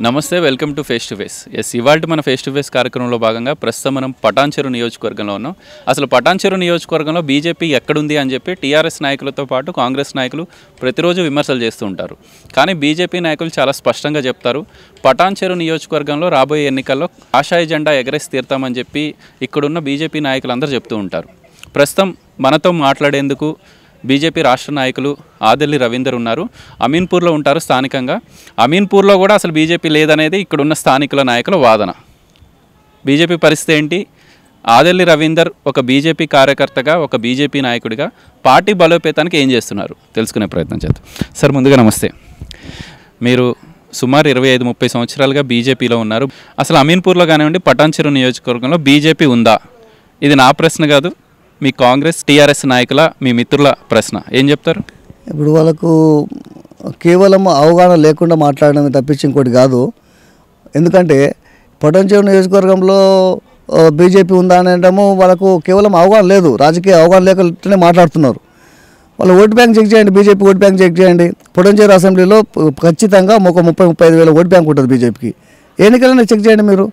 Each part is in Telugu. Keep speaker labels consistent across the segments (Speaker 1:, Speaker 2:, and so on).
Speaker 1: నమస్తే welcome to face to face ఎస్ ఇవాళ మన ఫేస్ టు ఫేస్ కార్యక్రమంలో భాగంగా ప్రస్తుతం మనం పటాన్చెరు నియోజకవర్గంలో ఉన్నాం అసలు పటాన్చెరు నియోజకవర్గంలో బీజేపీ ఎక్కడుంది అని చెప్పి టీఆర్ఎస్ నాయకులతో పాటు కాంగ్రెస్ నాయకులు ప్రతిరోజు విమర్శలు చేస్తూ ఉంటారు కానీ బీజేపీ నాయకులు చాలా స్పష్టంగా చెప్తారు పటాన్చెరు నియోజకవర్గంలో రాబోయే ఎన్నికల్లో ఆశాయ జెండా ఎగరేసి తీరుతామని చెప్పి ఇక్కడున్న బీజేపీ నాయకులందరూ చెప్తూ ఉంటారు ప్రస్తుతం మనతో మాట్లాడేందుకు బీజేపీ రాష్ట్ర నాయకులు ఆదెల్లి రవీందర్ ఉన్నారు అమీన్పూర్లో ఉంటారు స్థానికంగా అమీన్పూర్లో కూడా అసలు బీజేపీ లేదనేది ఇక్కడున్న స్థానికుల నాయకుల వాదన బీజేపీ పరిస్థితి ఏంటి ఆదెల్లి రవీందర్ ఒక బీజేపీ కార్యకర్తగా ఒక బీజేపీ నాయకుడిగా పార్టీ బలోపేతానికి ఏం చేస్తున్నారు తెలుసుకునే ప్రయత్నం చేద్దాం సార్ ముందుగా నమస్తే మీరు సుమారు ఇరవై ఐదు ముప్పై సంవత్సరాలుగా బీజేపీలో ఉన్నారు అసలు అమీన్పూర్లో కానివ్వండి పటాన్చెరు నియోజకవర్గంలో బీజేపీ ఉందా ఇది నా ప్రశ్న కాదు మీ కాంగ్రెస్ టీఆర్ఎస్ నాయకుల మీ మిత్రుల ప్రశ్న ఏం చెప్తారు
Speaker 2: ఇప్పుడు వాళ్ళకు కేవలం అవగాహన లేకుండా మాట్లాడడం తప్పించి ఇంకోటి కాదు ఎందుకంటే పొటెన్షియల్ నియోజకవర్గంలో ఆ, బీజేపీ ఉందా అని అనడము వాళ్ళకు కేవలం అవగాహన లేదు రాజకీయ అవగాహన లేకుండానే మాట్లాడుతున్నారు వాళ్ళు ఓటు బ్యాంక్ చెక్ చేయండి బీజేపీ ఓటు బ్యాంక్ చెక్ చేయండి పొటెన్షియల్ అసెంబ్లీలో ప- ఖచ్చితంగా ఒక ముప్పై ముప్పై ఐదు వేల ఓటు బ్యాంక్ ఉంటుంది బీజేపీకి ఎన్నికలనే చెక్ చేయండి మీరు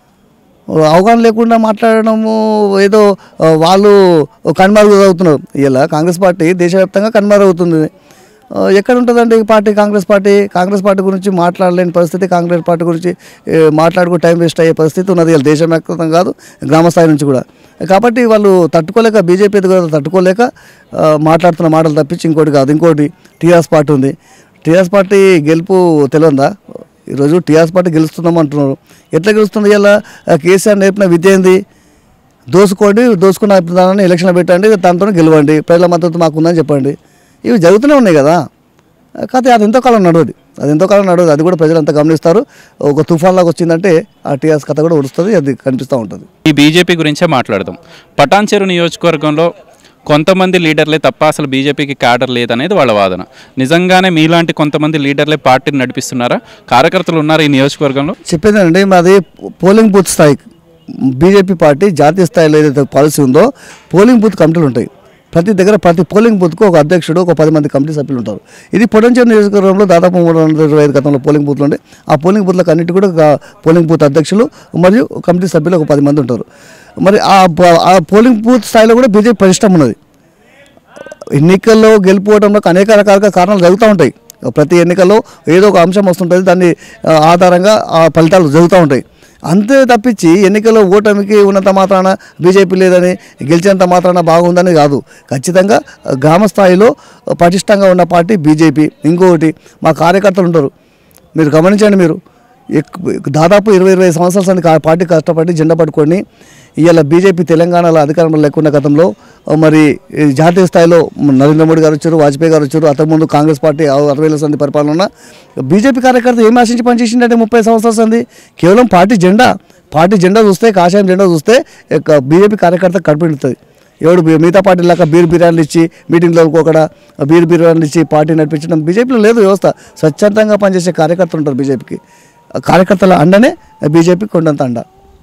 Speaker 2: అవగాహన లేకుండా మాట్లాడడము ఏదో ఆ, వాళ్ళు కనుమరుగు అవుతున్నారు ఇలా కాంగ్రెస్ పార్టీ దేశవ్యాప్తంగా కనుమరుగు అవుతుంది ఆ, ఎక్కడ ఉంటుందండి ఈ party Congress party Congress party గురించి మాట్లాడలేని పరిస్థితి కాంగ్రెస్ పార్టీ గురించి ఏ, మాట్లాడుకో టైం వేస్ట్ అయ్యే పరిస్థితి ఉన్నది ఇలా దేశవ్యాప్తంగా కాదు గ్రామ స్థాయి నుంచి కూడా కాబట్టి వాళ్ళు తట్టుకోలేక బీజేపీ ఎదుగుదల తట్టుకోలేక ఆ, మాట్లాడుతున్న మాటలు తప్పించి ఇంకోటి కాదు ఇంకోటి టీఆర్ఎస్ పార్టీ ఉంది టీఆర్ఎస్ పార్టీ గెలుపు తెలియదా ఈరోజు టీఆర్ఎస్ పార్టీ గెలుస్తున్నాం అంటున్నారు ఎట్లా గెలుస్తుంది ఇలా కేసీఆర్ నేర్పిన విద్య ఏంది దోసుకోండి దోసుకున్న విధానాన్ని ఎలక్షన్లో పెట్టండి దాంతో గెలవండి ప్రజల మద్దతు మాకు ఉందని చెప్పండి ఇవి జరుగుతూనే ఉన్నాయి కదా కాకపోతే అది ఎంతో కాలం నడవదు అది ఎంతో కాలం నడవదు అది కూడా ప్రజలంతా గమనిస్తారు ఒక తుఫాన్ లాగా వచ్చిందంటే ఆ టీఆర్ఎస్ కథ కూడా ఉడుస్తుంది అది కనిపిస్తూ ఉంటుంది
Speaker 1: ఈ బీజేపీ గురించే మాట్లాడదాం పటాన్చెరు నియోజకవర్గంలో కొంతమంది లీడర్లే తప్ప అసలు బీజేపీకి క్యాడర్ లేదనేది వాళ్ళ వాదన నిజంగానే మీలాంటి కొంతమంది లీడర్లే పార్టీని నడిపిస్తున్నారా కార్యకర్తలు ఉన్నారా ఈ నియోజకవర్గంలో
Speaker 2: చెప్పేదండి మాది పోలింగ్ బూత్ స్థాయి బీజేపీ పార్టీ జాతీయ స్థాయిలో ఏదైతే పాలసీ ఉందో పోలింగ్ బూత్ కమిటీలు ఉంటాయి ప్రతి దగ్గర ప్రతి పోలింగ్ బూత్కు ఒక అధ్యక్షుడు ఒక పది మంది కమిటీ సభ్యులు ఉంటారు ఇది పొటెన్షియల్ నియోజకవర్గంలో దాదాపు మూడు వందల ఇరవై ఐదు గతంలో పోలింగ్ బూత్లు ఉండే ఆ పోలింగ్ బూత్లకు అన్నిటి కూడా ఒక పోలింగ్ బూత్ అధ్యక్షులు మరియు కమిటీ సభ్యులు ఒక పది మంది ఉంటారు మరి ఆ ప- ఆ పోలింగ్ బూత్ స్థాయిలో కూడా బీజేపీ పరిష్టం ఉన్నది ఎన్నికల్లో గెలుపుకోవడంలో అనేక రకాలుగా కారణాలు జరుగుతూ ఉంటాయి ప్రతి ఎన్నికల్లో ఏదో ఒక అంశం వస్తుంటుంది దాన్ని ఆ, ఆధారంగా ఆ ఫలితాలు జరుగుతూ ఉంటాయి అంతే తప్పించి ఎన్నికల్లో ఓటమికి ఉన్నంత మాత్రాన బీజేపీ లేదని గెలిచినంత మాత్రాన బాగుందని కాదు ఖచ్చితంగా గ్రామ స్థాయిలో పటిష్టంగా ఉన్న పార్టీ బీజేపీ ఇంకొకటి మా కార్యకర్తలు ఉంటారు మీరు గమనించండి మీరు ఎక్కు- దాదాపు ఇరవై ఇరవై సంవత్సరాల సంది కా- పార్టీ కష్టపడి జెండా పట్టుకొని ఇవాళ బీజేపీ తెలంగాణలో అధికారంలో లేకున్న గతంలో ఆ, మరి ఈ జాతీయ స్థాయిలో నరేంద్ర మోడీ గారు వచ్చారు వాజ్పేయి గారు వచ్చారు అంతకుముందు కాంగ్రెస్ పార్టీ ఆ అరవై ఏళ్ళ సంది పరిపాలన ఉన్న బీజేపీ కార్యకర్త ఏం ఆశించి పనిచేసిందంటే ముప్పై సంవత్సరాల సంది కేవలం పార్టీ జెండా పార్టీ జెండా చూస్తే కాషాయం జెండా చూస్తే ఇక బీజేపీ కార్యకర్త కడుపుతుంది ఎవడు బీ- మిగతా పార్టీ లాగా బీర్ బిర్యానీలు ఇచ్చి మీటింగ్లో ఒకడ బీర్ బిర్యానీలు ఇచ్చి పార్టీ నడిపించడం బీజేపీలో లేదు వ్యవస్థ స్వచ్ఛందంగా పనిచేసే కార్యకర్తలు ఉంటారు బీజేపీకి ఆ కార్యకర్తల అండనే బీజేపీ కొండంత అండ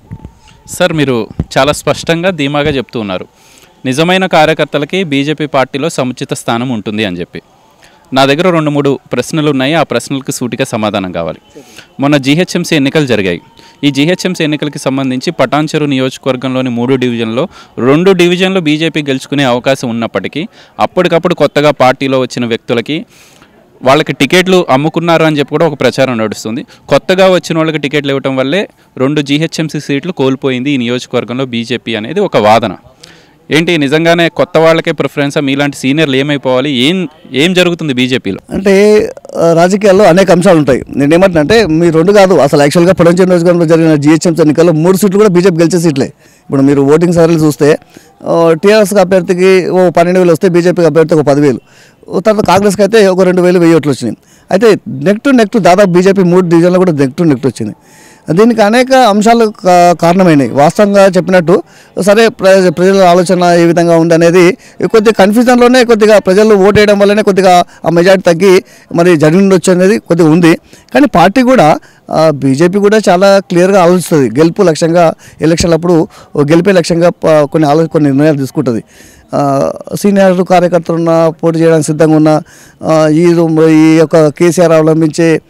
Speaker 1: సార్ మీరు చాలా స్పష్టంగా ధీమాగా చెప్తూ ఉన్నారు నిజమైన కార్యకర్తలకి బీజేపీ పార్టీలో సముచిత స్థానం ఉంటుంది అని చెప్పి నా దగ్గర రెండు మూడు ప్రశ్నలు ఉన్నాయి ఆ ప్రశ్నలకు సూటిగా సమాధానం కావాలి మొన్న జీహెచ్ఎంసీ ఎన్నికలు జరిగాయి ఈ జీహెచ్ఎంసీ ఎన్నికలకి సంబంధించి పటాన్చెరు నియోజకవర్గంలోని మూడు డివిజన్లో రెండు డివిజన్లు బీజేపీ గెలుచుకునే అవకాశం ఉన్నప్పటికీ అప్పటికప్పుడు కొత్తగా పార్టీలో వచ్చిన వ్యక్తులకి వాళ్ళకి టికెట్లు అమ్ముకున్నారు అని చెప్పి కూడా ఒక ప్రచారం నడుస్తుంది కొత్తగా వచ్చిన వాళ్ళకి టికెట్లు ఇవ్వటం వల్లే రెండు జీహెచ్ఎంసీ సీట్లు కోల్పోయింది ఈ నియోజకవర్గంలో బీజేపీ అనేది ఒక వాదన ఏంటి నిజంగానే కొత్త వాళ్ళకే ప్రిఫరెన్స్ మీలాంటి సీనియర్లు ఏమైపోవాలి ఏం ఏం జరుగుతుంది బీజేపీలో
Speaker 2: అంటే ఆ, రాజకీయాల్లో అనేక అంశాలు ఉంటాయి నేను ఏమంటున్నా మీ రెండు కాదు అసలు యాక్చువల్గా పొడంచెం నియోజకవర్గంలో జరిగిన జిహెచ్ఎంసీ ఎన్నికల్లో మూడు సీట్లు కూడా బీజేపీ గెలిచే సీట్లే ఇప్పుడు మీరు ఓటింగ్ సర్వేలు చూస్తే టీఆర్ఎస్ అభ్యర్థికి ఓ పన్నెండు వేలు వస్తే బీజేపీకి అభ్యర్థికి ఒక పదివేలు ఓ తర్వాత కాంగ్రెస్కి అయితే ఒక రెండు వేలు వెయ్యి ఓట్లు వచ్చినాయి అయితే నెక్ టు నెక్ టు దాదాపు బీజేపీ మూడు డివిజన్లో కూడా నెక్ టు నెక్ వచ్చింది దీనికి అనేక అంశాలు కా- కారణమైనాయి వాస్తవంగా చెప్పినట్టు సరే ప్రజ ప్రజల ఆలోచన ఏ విధంగా ఉంది అనేది కొద్దిగా కన్ఫ్యూజన్లోనే కొద్దిగా ప్రజలు ఓటు వేయడం వల్లనే కొద్దిగా ఆ మెజార్టీ తగ్గి మరి జరిగి ఉండొచ్చు అనేది కొద్దిగా ఉంది కానీ పార్టీ కూడా బీజేపీ కూడా చాలా క్లియర్గా ఆలోచిస్తుంది గెలుపు లక్ష్యంగా ఎలక్షన్లప్పుడు గెలిపే లక్ష్యంగా ప- కొన్ని ఆలో కొన్ని నిర్ణయాలు తీసుకుంటుంది ఆ, సీనియర్ కార్యకర్తలు ఉన్న పోటీ చేయడానికి సిద్ధంగా ఉన్న ఆ, ఈ రూ- ఈ యొక్క కేసీఆర్ అవలంబించే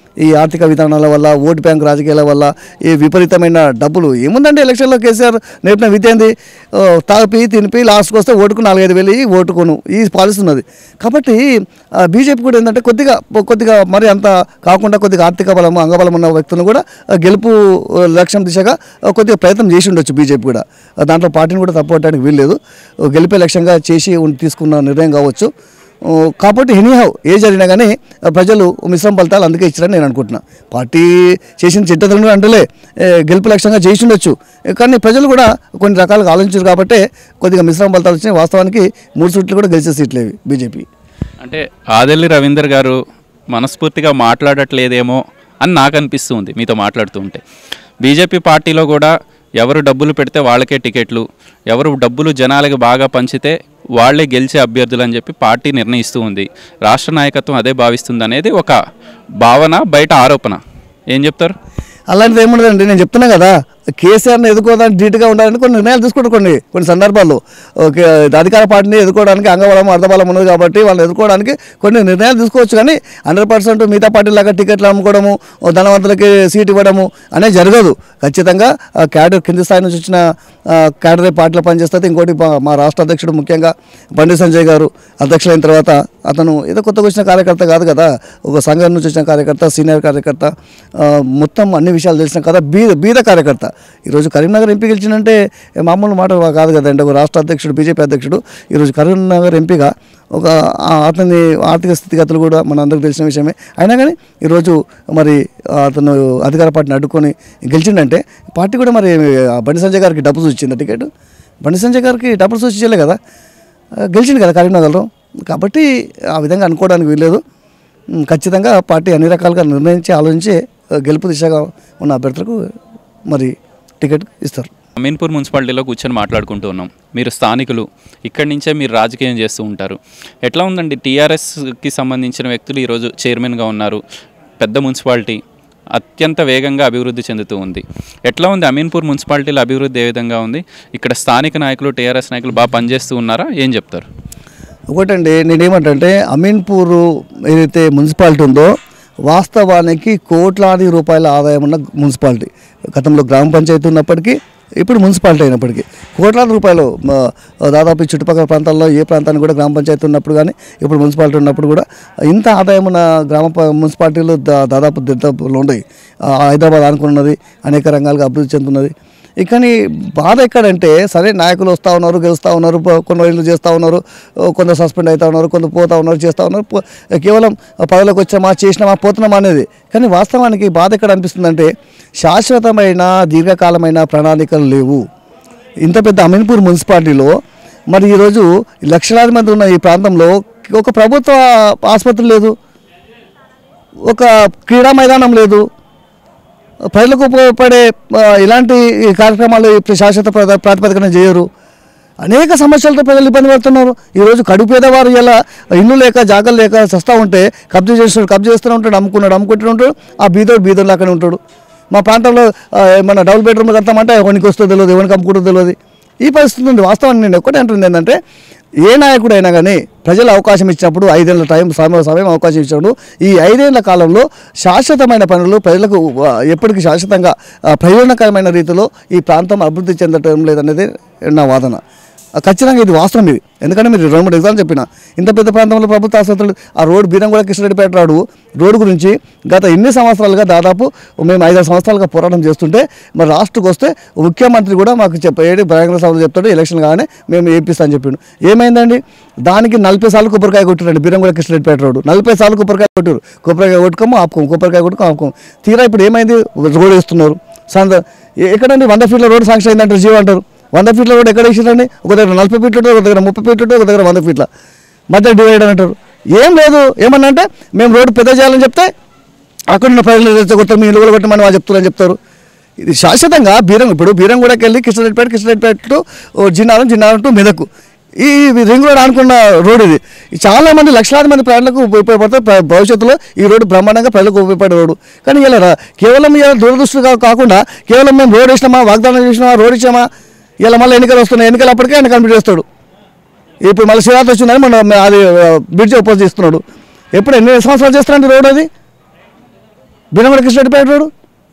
Speaker 2: ఈ ఆర్థిక విధానాల వల్ల ఓటు బ్యాంక్ రాజకీయాల వల్ల ఈ విపరీతమైన డబ్బులు ఏముందండి ఎలక్షన్లో కేసీఆర్ నేర్పిన విద్య ఏంది ఓ, తాపి తినిపి లాస్ట్కి వస్తే ఓటుకు నాలుగైదు వేలు ఇయ్యి ఓటుకోను ఈ పాలసీ ఉన్నది కాబట్టి బీజేపీ కూడా ఏంటంటే కొద్దిగా కొద్దిగా మరి అంత కాకుండా కొద్దిగా ఆర్థిక బలం అంగబలం ఉన్న వ్యక్తులను కూడా ఆ, గెలుపు ఆ, లక్ష్యం దిశగా ఆ, కొద్దిగా ప్రయత్నం చేసి ఉండొచ్చు బీజేపీ కూడా ఆ, దాంట్లో పార్టీని కూడా తప్పుపట్టడానికి వీల్లేదు ఆ, గెలిపే లక్ష్యంగా చేసి ఉన్- తీసుకున్న నిర్ణయం కావచ్చు ఆ, కాబట్టి ఎనీహౌ ఏ జరిగినా కానీ ఆ, ప్రజలు మిశ్రమ ఫలితాలు అందుకే ఇచ్చారని నేను అనుకుంటున్నా పార్టీ చేసిన చిట్టతలను అంటలే ఏ, గెలుపు లక్ష్యంగా చేసి ఉండొచ్చు ఏ, కానీ ప్రజలు కూడా కొన్ని రకాలుగా ఆలోచించారు కాబట్టి కొద్దిగా మిశ్రమ ఫలితాలు వచ్చినాయి వాస్తవానికి మూడు సీట్లు కూడా గెలిచే సీట్లు ఇవి బీజేపీ
Speaker 1: అంటే ఆదెల్లి రవీందర్ గారు మనస్ఫూర్తిగా మాట్లాడట్లేదేమో అని నాకు అనిపిస్తుంది మీతో మాట్లాడుతూ ఉంటే బీజేపీ పార్టీలో కూడా ఎవరు డబ్బులు పెడితే వాళ్ళకే టికెట్లు ఎవరు డబ్బులు జనాలకి బాగా పంచితే వాళ్ళే గెలిచే అభ్యర్థులు అని చెప్పి పార్టీ నిర్ణయిస్తూ ఉంది రాష్ట్ర నాయకత్వం అదే భావిస్తుంది అనేది ఒక భావన బయట ఆరోపణ ఏం చెప్తారు
Speaker 2: అలాంటిది ఏముండదండి నేను చెప్తున్నా కదా కేసీఆర్ని ఎదుర్కోవడానికి ధీటుగా ఉండాలని కొన్ని నిర్ణయాలు తీసుకుంటారు కొన్ని కొన్ని సందర్భాల్లో ఓకే అధికార పార్టీని ఎదుర్కోవడానికి అంగబలం అర్ధబలం ఉన్నది కాబట్టి వాళ్ళని ఎదుర్కోవడానికి కొన్ని నిర్ణయాలు తీసుకోవచ్చు కానీ హండ్రెడ్ పర్సెంట్ మిగతా పార్టీలాగా టికెట్లు అమ్ముకోవడము ఓ ధనవంతులకి సీట్ ఇవ్వడము అనేది జరగదు ఖచ్చితంగా ఆ క్యాడర్ కింది స్థాయి నుంచి వచ్చిన ఆ, క్యాడర్ పార్టీలో పనిచేస్తే ఇంకోటి మా- మా రాష్ట్ర అధ్యక్షుడు ముఖ్యంగా బండి సంజయ్ గారు అధ్యక్షులైన తర్వాత అతను ఏదో కొత్తగా వచ్చిన కార్యకర్త కాదు కదా ఒక సంఘం నుంచి వచ్చిన కార్యకర్త సీనియర్ కార్యకర్త ఆ, మొత్తం అన్ని విషయాలు తెలిసిన కదా బీద బీద కార్యకర్త ఈరోజు కరీంనగర్ ఎంపీ గెలిచిందంటే మామూలు మాట కాదు కదండి ఒక రాష్ట్ర అధ్యక్షుడు బీజేపీ అధ్యక్షుడు ఈరోజు కరీంనగర్ ఎంపీగా ఒక ఆ అతని ఆర్థిక స్థితిగతులు కూడా మన అందరికి తెలిసిన విషయమే అయినా కానీ ఈరోజు మరి అతను అధికార పార్టీని అడ్డుకొని గెలిచిండంటే పార్టీ కూడా మరి ఆ బండి సంజయ్ గారికి డబ్బు చూసింది టికెట్ బండి సంజయ్ గారికి డబ్బులు చూసి ఇచ్చలే కదా ఆ, గెలిచిండు కదా కరీంనగర్లో కాబట్టి ఆ విధంగా అనుకోవడానికి వీల్లేదు ఉమ్, ఖచ్చితంగా పార్టీ అన్ని రకాలుగా నిర్ణయించి ఆలోచించి ఆ, గెలుపు దిశగా ఉన్న అభ్యర్థులకు మరి టికెట్ ఇస్తారు
Speaker 1: అమీన్పూర్ మున్సిపాలిటీలో కూర్చొని మాట్లాడుకుంటూ ఉన్నాం మీరు స్థానికులు ఇక్కడి నుంచే మీరు రాజకీయం చేస్తూ ఉంటారు ఎట్లా ఉందండి టీఆర్ఎస్కి సంబంధించిన వ్యక్తులు ఈరోజు చైర్మన్గా ఉన్నారు పెద్ద మున్సిపాలిటీ అత్యంత వేగంగా అభివృద్ధి చెందుతూ ఉంది ఎట్లా ఉంది అమీన్పూర్ మున్సిపాలిటీలో అభివృద్ధి ఏ విధంగా ఉంది ఇక్కడ స్థానిక నాయకులు టీఆర్ఎస్ నాయకులు బాగా పనిచేస్తూ ఉన్నారా ఏం చెప్తారు
Speaker 2: ఒకటండి నేనేమంటే అమీన్పూర్ ఏదైతే మున్సిపాలిటీ ఉందో వాస్తవానికి కోట్లాది రూపాయల ఆదాయం ఉన్న మున్సిపాలిటీ గతంలో గ్రామ పంచాయతీ ఉన్నప్పటికీ ఇప్పుడు మున్సిపాలిటీ అయినప్పటికీ కోట్లాది రూపాయలు మ, దాదాపు ఈ చుట్టుపక్కల ప్రాంతాల్లో ఏ ప్రాంతానికి కూడా గ్రామ పంచాయతీ ఉన్నప్పుడు కానీ ఇప్పుడు మున్సిపాలిటీ ఉన్నప్పుడు కూడా ఇంత ఆదాయం ఉన్న గ్రామ ప- మున్సిపాలిటీలు దా- దాదాపు దరిదాపులో ఉన్నాయి ఆ, హైదరాబాద్ అనుకున్నది అనేక రంగాలుగా అభివృద్ధి చెందుతున్నది ఇక కానీ బాధ ఎక్కడంటే సరే నాయకులు వస్తూ ఉన్నారు గెలుస్తూ ఉన్నారు ప- కొన్ని రోజులు చేస్తూ ఉన్నారు ఓ, కొందరు సస్పెండ్ అవుతూ ఉన్నారు కొందరు పోతూ ఉన్నారు చేస్తూ ఉన్నారు పో- కేవలం పదవిలోకి వచ్చామా చేసినామా పోతున్నామా అనేది కానీ వాస్తవానికి బాధ ఎక్కడ అనిపిస్తుందంటే శాశ్వతమైన దీర్ఘకాలమైన ప్రణాళికలు లేవు ఇంత పెద్ద అమీన్పూర్ మున్సిపాలిటీలో మరి ఈరోజు లక్షలాది మంది ఉన్న ఈ ప్రాంతంలో ఒక ప్రభుత్వ ఆసుపత్రి లేదు ఒక క్రీడా మైదానం లేదు ప్రజలకు ఉపయోగపడే ఆ, ఇలాంటి కార్యక్రమాలు ఇప్పుడు శాశ్వత ప్ర- ప్రాతిపదికన చేయరు అనేక సమస్యలతో ప్రజలు ఇబ్బంది పడుతున్నారు ఈరోజు కడుపు పేదవారు ఇలా ఇల్లు లేక జాగాలు లేక సస్తా ఉంటే కబ్జా చేస్తున్నాడు కబ్జా చేస్తూనే ఉంటాడు అమ్ముకున్నాడు అమ్ముకుంటూ ఉంటాడు ఆ బీదోడు బీదోడు లాగానే ఉంటాడు మా ప్రాంతంలో ఆ, మన డబుల్ బెడ్రూమ్ కడతామంటే ఎవరికి వస్తుందో తెలియదు ఎవరికి అమ్ముకుంటుందో తెలియదు ఈ పరిస్థితి ఉంది వాస్తవానికి నేను ఒక్కటే అంటుంది ఏంటంటే ఏ నాయకుడు అయినా కానీ ప్రజలు అవకాశం ఇచ్చినప్పుడు ఐదేళ్ల టైం సమయం సమయం అవకాశం ఇచ్చినప్పుడు ఈ ఐదేళ్ల కాలంలో శాశ్వతమైన పనులు ప్రజలకు ఆ, ఎప్పటికీ శాశ్వతంగా ఆ, ప్రయోజనకరమైన రీతిలో ఈ ప్రాంతం అభివృద్ధి చెందటం లేదనేది నా వాదన ఆ, ఖచ్చితంగా ఇది వాస్తవం ఇది ఎందుకంటే మీరు రెండు మూడు ఎగ్జామ్లు చెప్పిన ఇంత పెద్ద ప్రాంతంలో ప్రభుత్వ ఆసుపత్రులు ఆ road Beeramguda Krishnareddypet road road గురించి గత ఎన్ని సంవత్సరాలుగా దాదాపు మేము ఐదారు సంవత్సరాలుగా పోరాటం చేస్తుంటే మరి రాష్ట్రకు వస్తే ముఖ్యమంత్రి కూడా మాకు చెప్పేది బహిరంగ సభలో చెప్తాడు ఎలక్షన్ కాగానే మేము వేపిస్తా అని చెప్పిండు ఏమైందండి దానికి నలభై సార్లు కొబ్బరికాయ కొట్టారండి బీరంగూడ కృష్ణరెడ్డిపేట రోడ్డు నలభై సార్లు కొబ్బరికాయ కొట్టారు కొబ్బరికాయ కొట్టుకోము ఆపుకోము కొబ్బరికాయ కొట్టుకోము ఆపుకోము తీరా ఇప్పుడు ఏమైంది రోడ్ వేస్తున్నారు సంద ఎ- ఎక్కడండి వంద ఫీట్ల రోడ్ శాంక్షన్ అయిందంటారు జీవో అంటారు వంద ఫీట్ల రోడ్ ఎక్కడ వేసారండి ఒక దగ్గర నలభై ఫీట్లు ఉంటుంది ఒక దగ్గర ముప్పై ఫీట్లు ఉంటుంది ఒక దగ్గర వంద ఫీట్ల మధ్య డివైడ్ అని అంటారు ఏం లేదు ఏమన్నా అంటే మేము రోడ్డు పెద్ద చేయాలని చెప్తే అక్కడ ఉన్న ప్రజలు రెచ్చగొడతారు మీ ఇల్లు కూడా కొట్టమని వాళ్ళు చెప్తారని చెప్తారు ఇది శాశ్వతంగా బీరం ఇప్పుడు బీరంగూడకి వెళ్ళి కృష్ణరెడ్డిపేట కృష్ణరెడ్డిపేట టు ఓ జిన్నారం జిన్నారం టు మెదకు ఈ ఈ రింగ్ రోడ్ అనుకున్న రోడ్ ఇది ఇది చాలా మంది లక్షలాది మంది ప్రజలకు ఉపయోగపడతారు ప్ర- భవిష్యత్తులో ఈ రోడ్డు బ్రహ్మాండంగా ప్రజలకు ఉపయోగపడే రోడ్డు కానీ ఇలా రా- కేవలం ఇలా దూరదృష్టి కా- కాకుండా కేవలం మేము రోడ్ వేసినామా వాగ్దానం చేసినామా రోడ్ ఇచ్చామా ఇలా మళ్ళీ ఎన్నికలు వస్తున్నాయి ఎన్నికలు అప్పటికే ఆయన కంప్లీట్ చేస్తాడు ఇప్పుడు మళ్ళీ శివరాత్రి వచ్చిందని మన అది బ్రిడ్జ్ ఓపెన్ చేస్తున్నాడు ఎప్పుడు ఎన్ని సంవత్సరాలు చేస్తారండి రోడ్ అది బినమడ కృష్ణరెడ్డి పెట్టాడు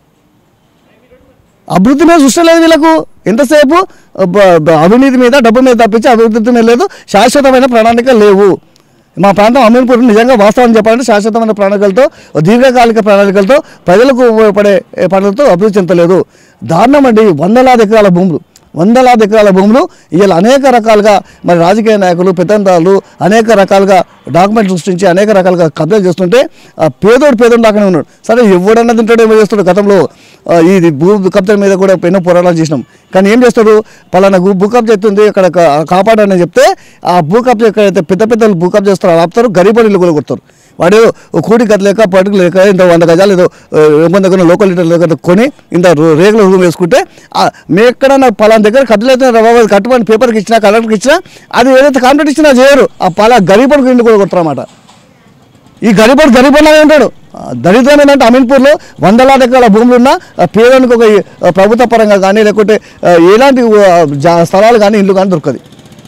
Speaker 2: అభివృద్ధి మీద సృష్టి లేదు వీళ్ళకు ఎంతసేపు బ- బ- అవినీతి మీద డబ్బు మీద తప్పించి అభివృద్ధి మీద లేదు శాశ్వతమైన ప్రణాళిక లేవు మా ప్రాంతం అమీన్పూర్ నిజంగా వాస్తవం చెప్పాలంటే శాశ్వతమైన ప్రణాళికలతో దీర్ఘకాలిక ప్రణాళికలతో ప్రజలకు ఉపయోగపడే ఏ పనులతో అభివృద్ధి చెందలేదు దారుణం అండి వందలాది ఎకరాల భూములు వందలాది ఎకరాల భూములు ఇవాళ అనేక రకాలుగా మరి రాజకీయ నాయకులు పెద్దందాలు అనేక రకాలుగా డాక్యుమెంట్ సృష్టించి అనేక రకాలుగా కబ్జాలు చేస్తుంటే ఆ పేదోడు పేదోడు దాకానే ఉన్నాడు సరే ఎవడన్నా తింటాడో ఏమో చేస్తాడు గతంలో ఆ, ఇది భూ కబ్జా మీద కూడా ఎన్నో పోరాటాలు చేసినాం కానీ ఏం చేస్తాడు పలానా భూ భూ కబ్జా ఎత్తుంది ఇక్కడ కా- కాపాడని చెప్తే ఆ భూ కబ్జా ఎక్కడైతే పెద్ద పెద్ద భూ కబ్జా చేస్తారో అలా ఆపుతారు గరీబ్ ఇల్లు కూడా కొడతారు వాడు ఓ కూడి గది లేక పడుకు లేక ఇంత వంద గజాలు ఏదో ఏమో దగ్గర లోకల్ లీటర్ లేక కొని ఇంత రూ- రేగుల రూమ్ వేసుకుంటే ఆ, మీ ఎక్కడన్నా పలానా దగ్గర కట్టలు అయితే బాబు కట్టుబడి పేపర్కి ఇచ్చినా కలెక్టర్కి ఇచ్చినా అది ఏదైతే కాంట్రాక్ట్ ఇచ్చినా చేయరు ఆ పలా గరీబడికి ఇంటి కూడా కొడతారన్నమాట ఈ గరీబోడు గరీబోలాగే ఉంటాడు ఆ, దరిద్రం ఏంటంటే అమీన్పూర్లో వందలాది ఎకరాల భూములు ఉన్న పేదనికి ఒక ఆ, ప్రభుత్వ పరంగా కానీ లేకుంటే ఆ, ఎలాంటి ఆ, జా- స్థలాలు కానీ ఇల్లు కానీ దొరకదు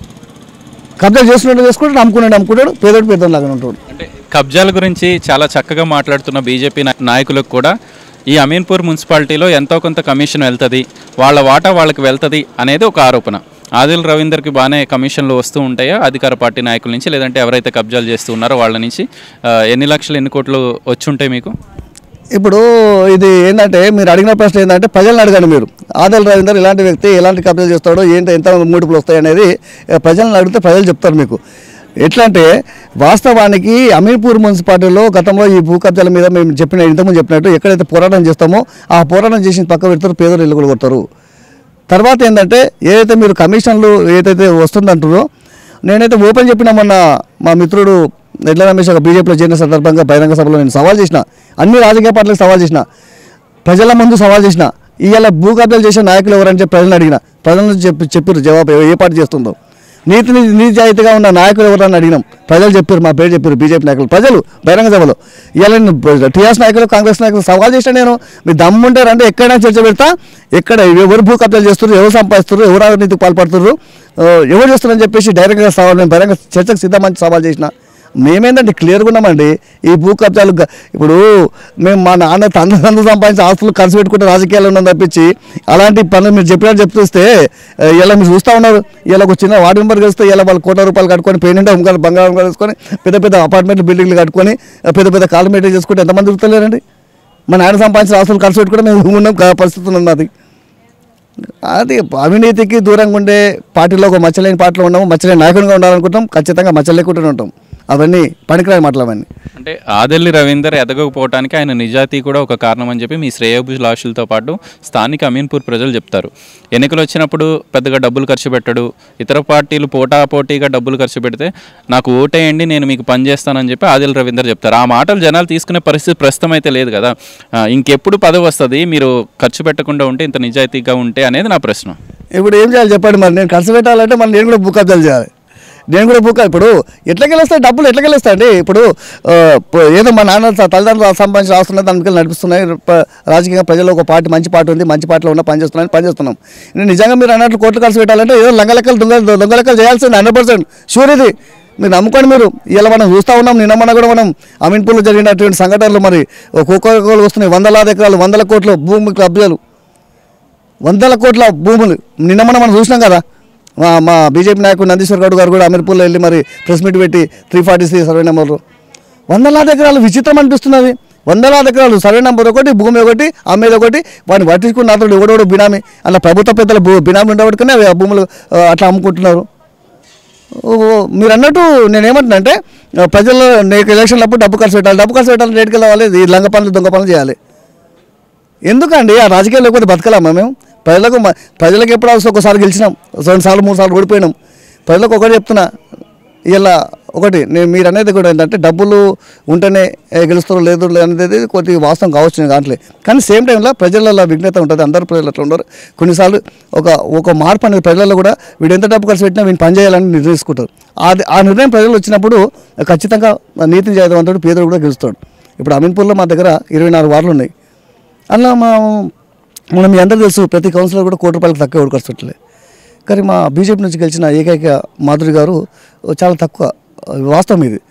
Speaker 2: కబ్జా చేస్తున్నట్టు చేసుకుంటాడు అమ్ముకున్నాడు అమ్ముకుంటాడు పేదోడు పేదోళ్ళలాగానే ఉంటాడు
Speaker 1: అంటే కబ్జాల గురించి చాలా చక్కగా మాట్లాడుతున్న బీజేపీ నా- నాయకులకు కూడా ఈ అమీన్పూర్ మున్సిపాలిటీలో ఎంతో కొంత కమిషన్ వెళ్తుంది వాళ్ళ వాటా వాళ్ళకి వెళ్తుంది అనేది ఒక ఆరోపణ ఆదిల్ రవీందర్కి బాగానే కమిషన్లు వస్తూ ఉంటాయా అధికార పార్టీ నాయకుల నుంచి లేదంటే ఎవరైతే కబ్జాలు చేస్తూ ఉన్నారో వాళ్ళ నుంచి ఆ, ఎన్ని లక్షలు ఎన్ని కోట్లు వచ్చి ఉంటాయి మీకు
Speaker 2: ఇప్పుడు ఇది ఏంటంటే మీరు అడిగిన ప్రశ్న ఏంటంటే ప్రజలను అడగండి మీరు ఆదల్ రవీందర్ ఇలాంటి వ్యక్తి ఎలాంటి కబ్జాలు చేస్తాడో ఏంటి ఎంత మూడుపులు వస్తాయి అనేది ఏ, ప్రజలను అడిగితే ప్రజలు చెప్తారు మీకు ఎట్లా అంటే వాస్తవానికి అమీర్పూర్ మున్సిపాలిటీలో గతంలో ఈ భూ కబ్జాల మీద మేము చెప్పిన ఇంతకుముందు చెప్పినట్టు ఎక్కడైతే పోరాటం చేస్తామో ఆ పోరాటం చేసిన పక్క పెడతారు పేదలు ఇల్లు కూడా కొడతారు తర్వాత ఏంటంటే ఏదైతే మీరు కమిషన్లు ఏదైతే వస్తుందంటారో నేనైతే ఓపెన్ చెప్పిన మొన్న మా మిత్రుడు ఎడ్ల రమేష్ ఒక బీజేపీలో చేరిన సందర్భంగా బహిరంగ సభలో నేను సవాల్ చేసిన అన్ని రాజకీయ పార్టీలకు సవాల్ చేసిన ప్రజల ముందు సవాల్ చేసిన ఇవాళ భూ కబ్జాలు చేసే నాయకులు ఎవరంటే ప్రజలను అడిగిన ప్రజల నుంచి చెప్పి చెప్పారు జవాబు ఏ- ఏ పార్టీ చేస్తుందో నీతి నిజాయితీగా ఉన్న నాయకులు ఎవరని అడిగినాం ప్రజలు చెప్పారు మా పేరు చెప్పారు బీజేపీ నాయకులు ప్రజలు బహిరంగ సభలో ఇవాళ టీఆర్ఎస్ నాయకులు కాంగ్రెస్ నాయకులు సవాల్ చేసిన నేను మీ దమ్ముంటే రండి ఎక్కడైనా చర్చ పెడతా ఎక్కడ ఎవరు భూ కబ్జాలు చేస్తారు ఎవరు సంపాదిస్తారు ఎవరు అవినీతికి పాల్పడుతున్నారు ఆ, ఎవరు చేస్తున్నారని చెప్పేసి డైరెక్ట్గా సవాల్ నేను బహిరంగ చర్చకు సిద్ధమని సవాల్ చేసిన మేమేందంటే క్లియర్గా ఉన్నామండి ఈ భూ కబ్జాలు గ- ఇప్పుడు మేము మా నాన్న తండ్రి తండ్రి సంపాదించిన ఆస్తులు ఖర్చు పెట్టుకుంటే రాజకీయాలు ఉన్నాం తప్పించి అలాంటి పనులు మీరు చెప్పినట్టు చెప్తూస్తే ఇలా మీరు చూస్తూ ఉన్నారు ఇలా ఒక చిన్న వార్డు మెంబర్ కలిస్తే ఇలా వాళ్ళు కోట్ల రూపాయలు కట్టుకొని పెయింట్ అమ్ముకొని బంగారం కలుసుకొని పెద్ద పెద్ద అపార్ట్మెంట్ బిల్డింగ్లు కట్టుకొని ఆ, పెద్ద పెద్ద కాలు మెయింటైన్ చేసుకుంటే ఎంతమంది తిరుగుతలేరండి మా నాయన సంపాదించిన ఆస్తులు ఖర్చు పెట్టుకుంటే మేము ఉన్నాం కా- పరిస్థితి ఉన్నది అది అది అవినీతికి దూరంగా ఉండే పార్టీలో ఒక మచ్చలేని పార్టీలో ఉన్నాము మచ్చలేని నాయకునిగా ఉండాలనుకుంటాం ఖచ్చితంగా మచ్చలేకుంటూనే ఉంటాం అవన్నీ పనికిరాని మాటలు అవన్నీ
Speaker 1: అంటే ఆదెల్లి రవీందర్ ఎదగకపోవడానికి ఆయన నిజాయితీ కూడా ఒక కారణం అని చెప్పి మీ శ్రేయోభిలాషులతో పాటు స్థానిక అమీన్పూర్ ప్రజలు చెప్తారు ఎన్నికలు వచ్చినప్పుడు పెద్దగా డబ్బులు ఖర్చు పెట్టడు ఇతర పార్టీలు పోటాపోటీగా డబ్బులు ఖర్చు పెడితే నాకు ఓటేయండి నేను మీకు పని చేస్తానని చెప్పి ఆదిల్ రవీందర్ చెప్తారు ఆ మాటలు జనాలు తీసుకునే పరిస్థితి ప్రస్తుతం అయితే లేదు కదా ఆ, ఇంకెప్పుడు పదవి వస్తుంది మీరు ఖర్చు పెట్టకుండా ఉంటే ఇంత నిజాయితీగా ఉంటే అనేది నా ప్రశ్న
Speaker 2: ఇప్పుడు ఏం చేయాలి చెప్పండి మరి నేను ఖర్చు పెట్టాలంటే మరి నేను కూడా బుక్ అప్దాలు చేయాలి నేను కూడా బుక్ ఇప్పుడు ఎట్లా గెలుస్తాయి డబ్బులు ఎట్లా గెలుస్తాయి అండి ఇప్పుడు ఆ, ప- ఏదో మా నాన్న త- తల్లిదండ్రులు సంపాదించి రాస్తున్నాయి దానికి నడిపిస్తున్నాయి ప- రాజకీయంగా ప్రజల్లో ఒక పార్టీ మంచి పార్టీ ఉంది మంచి పార్టీలో ఉన్న పని చేస్తున్నాను పని చేస్తున్నాం నేను నిజంగా మీరు అన్నట్లు కోట్లు ఖర్చు పెట్టాలంటే ఏదో లంగ లెక్కలు దొంగ దొంగ లెక్కలు చేయాల్సింది హండ్రెడ్ పర్సెంట్ షూర్ ఇది మీరు నమ్ముకోండి మీరు ఇలా మనం చూస్తూ ఉన్నాం నిన్న మొన్న కూడా మనం అమీన్పూర్లో జరిగినటువంటి సంఘటనలు మరి ఒక్కొక్కరు వస్తున్నాయి వందలాది ఎకరాలు వందల కోట్ల భూమి కబ్జాలు వందల కోట్ల భూములు నిన్న మనం మనం చూసినాం కదా మా మా బీజేపీ నాయకుడు నందీశ్వర్ గౌడ్ గారు కూడా అమీర్పూర్లో వెళ్ళి మరి ప్రెస్ మీట్ పెట్టి త్రీ ఫార్టీ త్రీ సర్వే నెంబర్లు వందలాది ఎకరాలు విచిత్రం అనిపిస్తున్నది వందలాది ఎకరాలు సర్వే నెంబర్ ఒకటి భూమి ఒకటి అమ్మేది ఒకటి వాడిని పట్టించుకున్న అతడు ఎవడోడు బినామీ అలా ప్రభుత్వ పెద్దల భూ బినామీ ఉండబట్టుకునే అవి ఆ భూములు ఆ, అట్లా అమ్ముకుంటున్నారు ఓ, ఓ, మీరు అన్నట్టు నేను ఏమంటున్నానంటే ఆ, ప్రజల్లో నీకు ఎలక్షన్లు అప్పుడు డబ్బు ఖర్చు పెట్టాలి డబ్బు ఖర్చు పెట్టాలి రేటుకి వెళ్ళాలి ఈ లంగ పనులు దొంగ పనులు చేయాలి ఎందుకండి ఆ రాజకీయాలు లేకపోతే బతకలామా మేము ప్రజలకు మ- ప్రజలకు ఎప్పుడు అవసరం ఒకసారి గెలిచినాం రెండు సార్లు మూడు సార్లు ఓడిపోయినాం ప్రజలకు ఒకటి చెప్తున్నా ఇలా ఒకటి నేను మీరు అనేది కూడా ఏంటంటే డబ్బులు ఉంటేనే ఏ, గెలుస్తారో లేదు అనేది కొద్ది వాస్తవం కావచ్చు నేను కావట్లే కానీ సేమ్ టైంలో ప్రజలలో విఘ్నత ఉంటుంది అందరు ప్రజలు అట్లా ఉండరు కొన్నిసార్లు ఒక ఒక మార్పు అనేది ప్రజలలో కూడా వీడు ఎంత డబ్బు ఖర్చు పెట్టినా వీడిని పని చేయాలని నిర్ణయించుకుంటారు అది ఆ నిర్ణయం ప్రజలు వచ్చినప్పుడు ఖచ్చితంగా నీతిని చేయడం పేదలు కూడా గెలుస్తాడు ఇప్పుడు అమీన్పూర్లో మా దగ్గర ఇరవై నాలుగు వార్డులు ఉన్నాయి అలా మా మనం మీ అందరూ తెలుసు ప్రతి కౌన్సిలర్ కూడా కోటి రూపాయలకు తక్కువ ఎవరు ఖర్చు పెట్టలేదు కానీ మా బీజేపీ నుంచి గెలిచిన ఏకైక మాధురి గారు చాలా తక్కువ వాస్తవం ఇది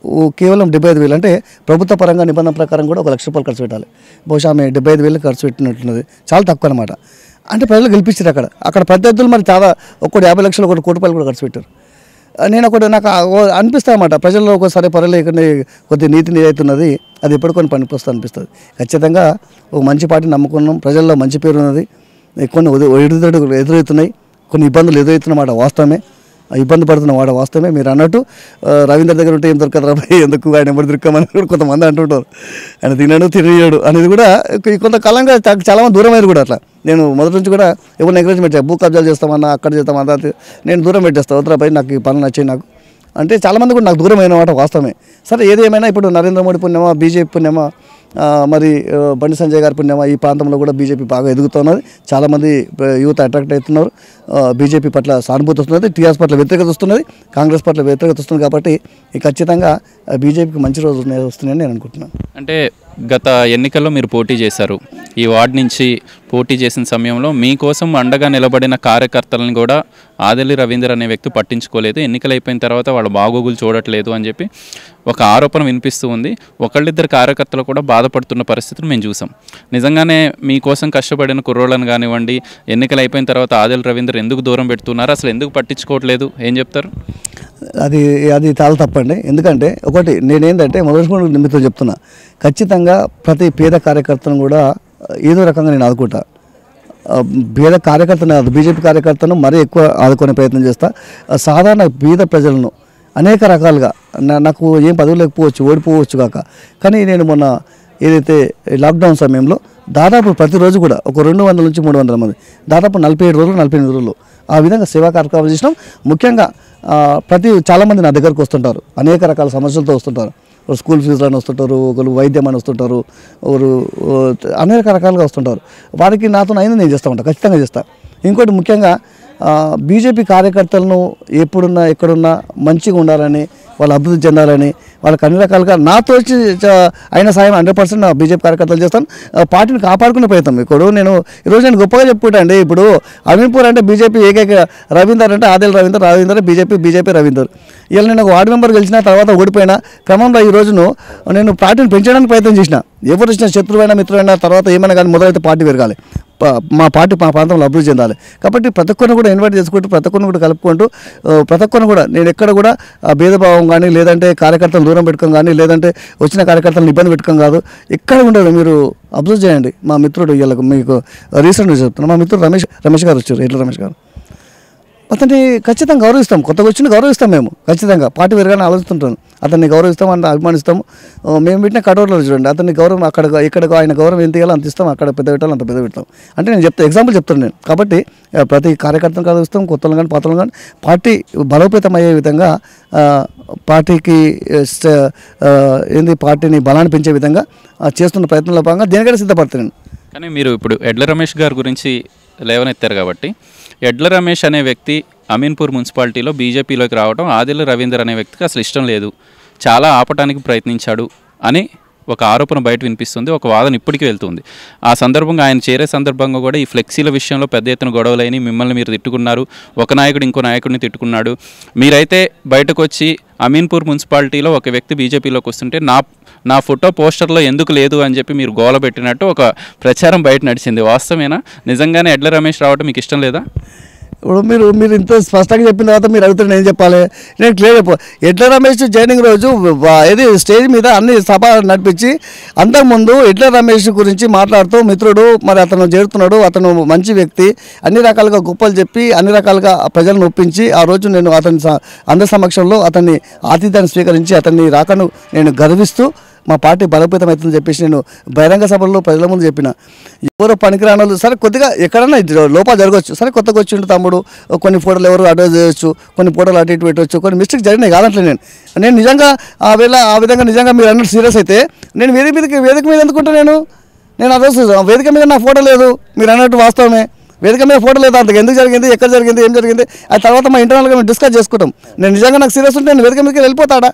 Speaker 2: ఓ కేవలం డెబ్బై ఐదు వేలు అంటే ప్రభుత్వ పరంగా నిబంధన ప్రకారం కూడా ఒక లక్ష రూపాయలు ఖర్చు పెట్టాలి బహుశా ఆమె డెబ్బై ఐదు వేలు ఖర్చు పెట్టినట్టున్నది చాలా తక్కువ అనమాట అంటే ప్రజలు గెలిపించారు అక్కడ అక్కడ ప్రత్యర్థులు మరి చాలా ఒక్కటి యాభై లక్షలు ఒకటి కోటి రూపాయలు కూడా ఖర్చు పెట్టారు ఆ, నేను ఒకటి నాకు అనిపిస్తా అనమాట ప్రజల్లో ఒకసారి పర్వాలేదు ఇక్కడ కొద్ది నీతి నిజాయితున్నది అది ఎప్పుడు కొన్ని పనికొస్తా అనిపిస్తుంది ఖచ్చితంగా ఒక మంచి పార్టీ నమ్ముకున్నాం ప్రజల్లో మంచి పేరు ఉన్నది కొన్ని ఎదురు ఎదురవుతున్నాయి కొన్ని ఇబ్బందులు ఎదురవుతున్నమాట వాస్తవమే ఆ ఇబ్బంది పడుతున్న వాడు వాస్తవమే మీరు అన్నట్టు ఆ, రవీంద్ర దగ్గర ఉంటే ఏం దొరకదు రాబాయి ఎందుకు ఆయన ఎవరు దొరకమని కూడా కొంతమంది అంటుంటారు ఆయన తినడు తినడు అనేది కూడా కొ- కొంతకాలంగా చా- చాలా మంది దూరం అయ్యారు కూడా అట్లా నేను మొదటి నుంచి కూడా ఎవరిని ఎంకరేజ్మెంట్ భూ కబ్జాలు చేస్తామన్నా అక్కడ చేస్తామన్నా అది నేను దూరం పెట్టేస్తాను వద్దురాబాయి నాకు ఈ పనులు నచ్చాయి నాకు అంటే చాలామంది కూడా నాకు దూరం అయిన మాట వాస్తవమే సరే ఏది ఏమైనా ఇప్పుడు నరేంద్ర మోడీ పుణ్యమా బీజేపీ పుణ్యమా ఆ, మరి ఆ, బండి సంజయ్ గారి పుణ్యమా ఈ ప్రాంతంలో కూడా బీజేపీ బాగా ఎదుగుతున్నది చాలామంది ఆ, యూత్ అట్రాక్ట్ అవుతున్నారు ఆ, బీజేపీ పట్ల సానుభూతి వస్తున్నది టీఆర్ఎస్ పట్ల వ్యతిరేకత వస్తున్నది కాంగ్రెస్ పట్ల వ్యతిరేకత వస్తుంది కాబట్టి ఈ ఖచ్చితంగా ఆ, బీజేపీకి మంచి రోజులు ఉన్నాయి- వస్తున్నాయని నేను అనుకుంటున్నాను
Speaker 1: అంటే గత ఎన్నికల్లో మీరు పోటీ చేశారు ఈ వార్డు నుంచి పోటీ చేసిన సమయంలో మీకోసం అండగా నిలబడిన కార్యకర్తలను కూడా ఆదలి రవీందర్ అనే వ్యక్తి పట్టించుకోలేదు ఎన్నికలు అయిపోయిన తర్వాత వాళ్ళ బాగోగులు చూడట్లేదు అని చెప్పి ఒక ఆరోపణ వినిపిస్తూ ఉంది ఒకళ్ళిద్దరు కార్యకర్తలు కూడా బాధపడుతున్న పరిస్థితిని మేము చూసాం నిజంగానే మీకోసం కష్టపడిన కుర్రోళ్ళని కానివ్వండి ఎన్నికలు అయిపోయిన తర్వాత ఆదిల్ రవీందర్ ఎందుకు దూరం పెడుతున్నారు అసలు ఎందుకు పట్టించుకోవట్లేదు ఏం చెప్తారు
Speaker 2: అది అది చాలా తప్పండి ఎందుకంటే ఒకటి నేనేంటంటే మొదటి నుండి మీతో చెప్తున్నా ఖచ్చితంగా ప్రతి పేద కార్యకర్తను కూడా ఏదో రకంగా నేను ఆదుకుంటా ఆ, పేద కార్యకర్తను కాదు బీజేపీ కార్యకర్తను మరీ ఎక్కువ ఆదుకునే ప్రయత్నం చేస్తా ఆ, సాధారణ బీద ప్రజలను అనేక రకాలుగా నా- నాకు ఏం పదవి లేకపోవచ్చు ఓడిపోవచ్చు కాక కానీ నేను మొన్న ఏదైతే లాక్డౌన్ సమయంలో దాదాపు ప్రతిరోజు కూడా ఒక రెండు వందల నుంచి మూడు వందల మంది దాదాపు నలభై ఏడు రోజులు నలభై ఎనిమిది రోజులు ఆ విధంగా సేవా కార్యక్రమాలు చేసినాం ముఖ్యంగా ఆ, ప్రతి చాలామంది నా దగ్గరకు వస్తుంటారు అనేక రకాల సమస్యలతో వస్తుంటారు ఒకరు స్కూల్ ఫీజులు అని వస్తుంటారు ఒకరు వైద్యం అని వస్తుంటారు ఒకరు ఓ, అనేక రకాలుగా వస్తుంటారు వారికి నాతో అయింది నేను చేస్తూ ఉంటాను ఖచ్చితంగా చేస్తాను ఇంకోటి ముఖ్యంగా ఆ, బీజేపీ కార్యకర్తలను ఎప్పుడున్నా ఎక్కడున్నా మంచిగా ఉండాలని వాళ్ళు అభివృద్ధి చెందాలని వాళ్ళకి అన్ని రకాలుగా నాతో వచ్చి చ- అయిన సాయం హండ్రెడ్ పర్సెంట్ నా బీజేపీ కార్యకర్తలు చేస్తాను ఆ, పార్టీని కాపాడుకునే ప్రయత్నం ఇప్పుడు నేను ఈరోజు నేను గొప్పగా చెప్పుకుంటా అండి ఇప్పుడు అమీన్పూర్ అంటే బీజేపీ ఏకైక రవీందర్ అంటే ఆదిల్ రవీందర్ రవీందర్ బీజేపీ బీజేపీ రవీందర్ ఇలా నేను ఒక వార్డు మెంబర్ గెలిచిన తర్వాత ఓడిపోయిన క్రమంలో ఈ రోజును నేను పార్టీని పెంచడానికి ప్రయత్నం చేసిన ఎవరు వచ్చిన శత్రువైనా మిత్రువైనా తర్వాత ఏమైనా కానీ మొదలైతే పార్టీ పెరగాలి ప- మా పార్టీ మా ప్రాంతంలో అభివృద్ధి చెందాలి కాబట్టి ప్రతి ఒక్కరిని కూడా ఇన్వైట్ చేసుకుంటూ ప్రతి ఒక్కరిని కూడా కలుపుకుంటూ ఆ, ప్రతి ఒక్కరిని కూడా నేను ఎక్కడ కూడా ఆ, భేదభావం కానీ లేదంటే కార్యకర్తలు దూరం పెట్టుకోం కానీ లేదంటే వచ్చిన కార్యకర్తలను ఇబ్బంది పెట్టుకోం కాదు ఎక్కడ ఉండదు మీరు అబ్జర్వ్ చేయండి మా మిత్రుడు వీళ్ళకు మీకు రీసెంట్గా చెప్తున్నా మా మిత్రుడు రమేష్ రమేష్ గారు వచ్చారు ఎట్ల రమేష్ గారు అతన్ని ఖచ్చితంగా గౌరవిస్తాం కొత్తగా వచ్చిన గౌరవిస్తాం మేము ఖచ్చితంగా పార్టీ పెరగాలని ఆలోచిస్తుంటాను అతన్ని గౌరవిస్తాం అని అభిమానిస్తాం ఆ, మేము పెట్టిన కటోర్లో చూడండి అతన్ని గౌరవం అక్కడ ఇక్కడ ఆయన గౌరవం ఎంత ఇవ్వాలో అంత ఇస్తాం అక్కడ పెద్ద పెట్టాలి అంత పెద్ద పెడతాం అంటే నేను చెప్తా ఎగ్జాంపుల్ చెప్తాను నేను కాబట్టి ఆ, ప్రతి కార్యకర్తను గౌరవిస్తాం కొత్తలు కానీ పాత్రలు కానీ పార్టీ బలోపేతం అయ్యే విధంగా ఆ, పార్టీకి ఆ, స్ట- ఆ, ఏంది పార్టీని బలాన్ని పెంచే విధంగా ఆ, చేస్తున్న ప్రయత్నంలో భాగంగా దేనికైనా సిద్ధపడతాను నేను
Speaker 1: కానీ మీరు ఇప్పుడు ఎడ్ల రమేష్ గారి గురించి లేవనెత్తారు కాబట్టి ఎడ్ల రమేష్ అనే వ్యక్తి అమీన్పూర్ మున్సిపాలిటీలో బీజేపీలోకి రావడం ఆదిల రవీందర్ అనే వ్యక్తికి అసలు ఇష్టం లేదు చాలా ఆపటానికి ప్రయత్నించాడు అని ఒక ఆరోపణ బయట వినిపిస్తుంది ఒక వాదన ఇప్పటికీ వెళ్తుంది ఆ సందర్భంగా ఆయన చేరే సందర్భంగా కూడా ఈ ఫ్లెక్సీల విషయంలో పెద్ద ఎత్తున గొడవలైన మిమ్మల్ని మీరు తిట్టుకున్నారు ఒక నాయకుడు ఇంకో నాయకుడిని తిట్టుకున్నాడు మీరైతే బయటకు వచ్చి అమీన్పూర్ మున్సిపాలిటీలో ఒక వ్యక్తి బీజేపీలోకి వస్తుంటే నా నా ఫోటో పోస్టర్లో ఎందుకు లేదు అని చెప్పి మీరు గోల పెట్టినట్టు ఒక ప్రచారం బయట నడిచింది వాస్తవేనా నిజంగానే ఎడ్ల రమేష్ రావడం మీకు ఇష్టం లేదా
Speaker 2: ఇప్పుడు మీరు మీరు ఇంత స్పష్టంగా చెప్పిన తర్వాత మీరు అడుగుతారు నేను చెప్పాలి నేను క్లియర్ చెప్పు ఎడ్ల రమేష్ జాయినింగ్ రోజు వా- ఇది స్టేజ్ మీద అన్ని సభ నడిపించి అంతకుముందు ఎడ్ల రమేష్ గురించి మాట్లాడుతూ మిత్రుడు మరి అతను చేరుతున్నాడు అతను మంచి వ్యక్తి అన్ని రకాలుగా గొప్పలు చెప్పి అన్ని రకాలుగా ప్రజలను ఒప్పించి ఆ రోజు నేను అతని స- అందరి సమక్షంలో అతన్ని ఆతిథ్యాన్ని స్వీకరించి అతన్ని రాకను నేను గర్విస్తూ మా పార్టీ బలోపేతం అవుతుందని చెప్పేసి నేను బహిరంగ సభల్లో ప్రజల ముందు చెప్పిన ఎవరో పనికిరాని వాళ్ళు సరే కొద్దిగా ఎక్కడన్నా ఇది లోపాలు జరగవచ్చు సరే కొత్తగా వచ్చిండు తమ్ముడు కొన్ని ఫోటోలు ఎవరు అడ్వైజ్ చేయొచ్చు కొన్ని ఫోటోలు అటు ఇటు పెట్టవచ్చు కొన్ని మిస్టేక్ జరిగినాయి కాదంటలే నేను నేను నిజంగా ఆ వేళ ఆ విధంగా నిజంగా మీరు అన్నట్టు సీరియస్ అయితే నేను వేదిక మీదకి వేదిక మీద ఎందుకుంటా నేను నేను ఆ రోజు వేదిక మీద నా ఫోటో లేదు మీరు అన్నట్టు వాస్తవమే వేదిక మీద ఫోటో లేదు అంతకు ఎందుకు జరిగింది ఎక్కడ జరిగింది ఏం జరిగింది ఆ తర్వాత మా ఇంటర్నల్గా మేము డిస్కస్ చేసుకుంటాం నేను నిజంగా నాకు సీరియస్ ఉంటే నేను వేదిక మీదకి వెళ్ళిపోతాడా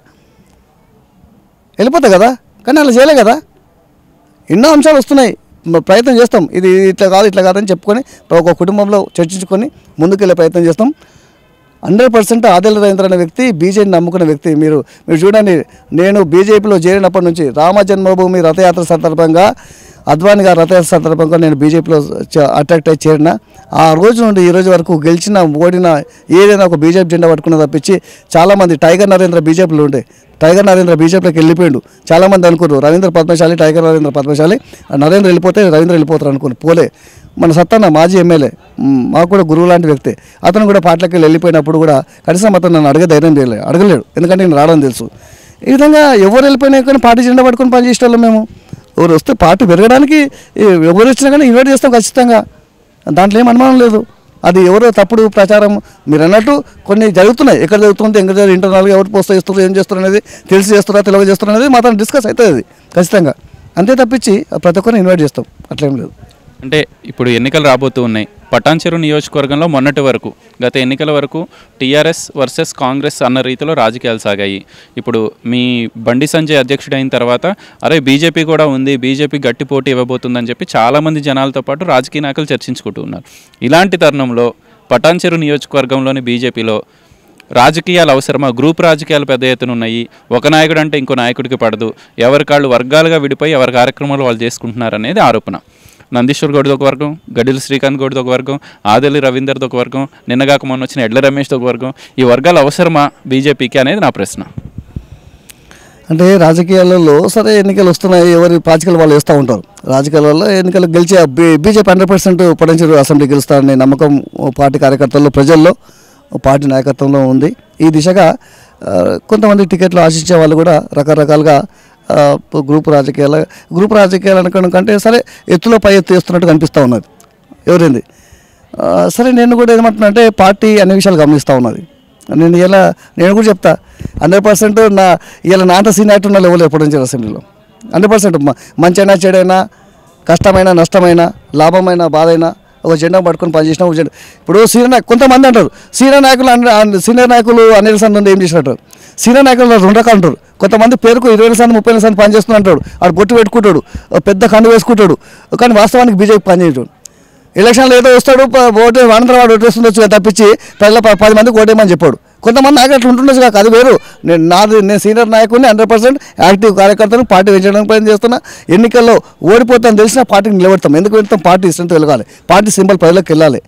Speaker 2: వెళ్ళిపోతా కదా కానీ అలా చేయలే కదా ఎన్నో అంశాలు వస్తున్నాయి మ- ప్రయత్నం చేస్తాం ఇది ఇట్లా కాదు ఇట్లా కాదని చెప్పుకొని ఒక కుటుంబంలో చర్చించుకొని ముందుకెళ్ళే ప్రయత్నం చేస్తాం హండ్రెడ్ పర్సెంట్ ఆదిల రవీంద్ర అనే వ్యక్తి బీజేపీని నమ్ముకున్న వ్యక్తి మీరు మీరు చూడండి నేను బీజేపీలో చేరినప్పటి నుంచి రామ జన్మభూమి రథయాత్ర సందర్భంగా అద్వాని గారి రథయాత్ర సందర్భంగా నేను బీజేపీలో అట్రాక్ట్ అయ్యి చేరిన ఆ రోజు నుండి ఈ రోజు వరకు గెలిచిన ఓడిన ఏదైనా ఒక బీజేపీ జెండా పట్టుకున్న తప్పించి చాలామంది టైగర్ నరేంద్ర బీజేపీలో ఉండే టైగర్ నరేంద్ర బీజేపీలోకి వెళ్ళిపోయాడు చాలామంది అనుకున్నారు రవీంద్ర పద్మశాలి టైగర్ నరేంద్ర పద్మశాలి ఆ నరేంద్ర వెళ్ళిపోతే రవీంద్ర వెళ్ళిపోతారు అనుకున్నారు పోలే మన సత్తన్న మాజీ ఎమ్మెల్యే మ్, మాకు కూడా గురువు లాంటి వ్యక్తి అతను కూడా పార్టీలోకి వెళ్ళి వెళ్ళిపోయినప్పుడు కూడా కనీసం అతను నన్ను అడిగే ధైర్యం చేయలేదు అడగలేడు ఎందుకంటే నేను రావడం తెలుసు ఈ విధంగా ఎవరు వెళ్ళిపోయినా కానీ పార్టీ జెండా పట్టుకొని పనిచేసేవాళ్ళం మేము ఎవరు వస్తే పార్టీ పెరగడానికి ఏ, ఎవరు వచ్చినా కానీ ఇన్వైట్ చేస్తాం ఖచ్చితంగా దాంట్లో ఏం అనుమానం లేదు అది ఎవరో తప్పుడు ప్రచారం మీరు అన్నట్టు కొన్ని జరుగుతున్నాయి ఎక్కడ జరుగుతుంది ఎక్కడ జరుగుతుంది ఇంటర్నల్గా ఎవరు పోస్ట్ చేస్తారు ఏం చేస్తారు అనేది తెలిసి చేస్తారా తెలియ చేస్తారు అనేది మాత్రం డిస్కస్ అవుతుంది అది ఖచ్చితంగా అంతే తప్పించి ప్రతి ఒక్కరిని ఇన్వైట్ చేస్తాం అట్లేం లేదు
Speaker 1: అంటే ఇప్పుడు ఎన్నికలు రాబోతూ ఉన్నాయి పటాన్చెరు నియోజకవర్గంలో మొన్నటి వరకు గత ఎన్నికల వరకు టీఆర్ఎస్ వర్సెస్ కాంగ్రెస్ అన్న రీతిలో రాజకీయాలు సాగాయి ఇప్పుడు మీ బండి సంజయ్ అధ్యక్షుడైన తర్వాత అరే బీజేపీ కూడా ఉంది బీజేపీ గట్టి పోటీ ఇవ్వబోతుందని చెప్పి చాలామంది జనాలతో పాటు రాజకీయ నాయకులు చర్చించుకుంటూ ఉన్నారు ఇలాంటి తరుణంలో పటాన్చెరు నియోజకవర్గంలోని బీజేపీలో రాజకీయాలు అవసరమా గ్రూప్ రాజకీయాలు పెద్ద ఎత్తున ఉన్నాయి ఒక నాయకుడు అంటే ఇంకో నాయకుడికి పడదు ఎవరి కాళ్ళు వర్గాలుగా విడిపోయి ఎవరి కార్యక్రమాలు వాళ్ళు చేసుకుంటున్నారు అనేది ఆరోపణ నందీశ్వర్ గౌడ్ది ఒక వర్గం గడిల శ్రీకాంత్ గౌడ్ది ఒక వర్గం ఆదలి రవీందర్ది ఒక వర్గం నిన్నగాక మొన్న వచ్చిన ఎడ్ల రమేష్ది ఒక వర్గం ఈ వర్గాలు అవసరమా బీజేపీకి అనేది నా ప్రశ్న
Speaker 2: అంటే రాజకీయాలలో సరే ఎన్నికలు వస్తున్నాయి ఎవరి పాచికలు వాళ్ళు వేస్తూ ఉంటారు రాజకీయాలలో ఎన్నికలు గెలిచే బీ- BJP hundred percent potential assembly గెలుస్తారనే నమ్మకం పార్టీ కార్యకర్తల్లో ప్రజల్లో పార్టీ నాయకత్వంలో ఉంది ఈ దిశగా ఆ, కొంతమంది టికెట్లు ఆశించే వాళ్ళు కూడా రకరకాలుగా ఆ, గ్రూప్ రాజకీయాల గ్రూప్ రాజకీయాలు అనుకోవడం కంటే సరే ఎత్తులో పై ఎత్తు వేస్తున్నట్టు కనిపిస్తూ ఉన్నది ఎవరింది ఆ, సరే నేను కూడా ఏమంటున్నా అంటే పార్టీ అన్ని విషయాలు గమనిస్తూ ఉన్నది నేను ఇలా నేను కూడా చెప్తా హండ్రెడ్ పర్సెంట్ నా ఇలా నాట సీనియారిటీ ఉన్న లెవెల్ ఎప్పుడు నుంచి అసెంబ్లీలో హండ్రెడ్ పర్సెంట్ మంచైనా చెడైనా కష్టమైన నష్టమైన లాభమైన బాధైనా ఒక జెండా పట్టుకొని పనిచేసిన ఒక జెండా ఇప్పుడు సీనియర్ నాయకు కొంతమంది అంటారు సీనియర్ నాయకులు అన్- అన్- సీనియర్ నాయకులు అనిల్ సంద్ నుండి ఏం చేసినట్టు సీనియర్ నాయకులు రెండు రకాలు అంటారు కొంతమంది పేరుకు ఇరవై సంది ముప్పై సంది పని చేస్తున్నా అంటాడు ఆడు బొట్టు పెట్టుకుంటాడు ఓ పెద్ద కండు వేసుకుంటాడు కానీ వాస్తవానికి బీజేపీ పని చేయటాడు ఎలక్షన్లో ఏదో వస్తాడు ప- ఓటు వానంతరం వాడు ఓటేస్తుండొచ్చు కదా తప్పించి ప్రజల ప- పది మందికి ఓటేయమని చెప్పాడు కొంతమంది నాకు అట్లా ఉంటుండొచ్చు కాక అది వేరు నేను నాది నేను సీనియర్ నాయకుడిని హండ్రెడ్ పర్సెంట్ యాక్టివ్ కార్యకర్తను పార్టీ పెంచడానికి ప్రయత్నం చేస్తున్నా ఎన్నికల్లో ఓడిపోతాను తెలిసిన పార్టీని నిలబెడతాం ఎందుకు వెళ్తాం పార్టీ స్ట్రెంత్ వెలగాలి పార్టీ సింబల్ ప్రజలకు వెళ్ళాలి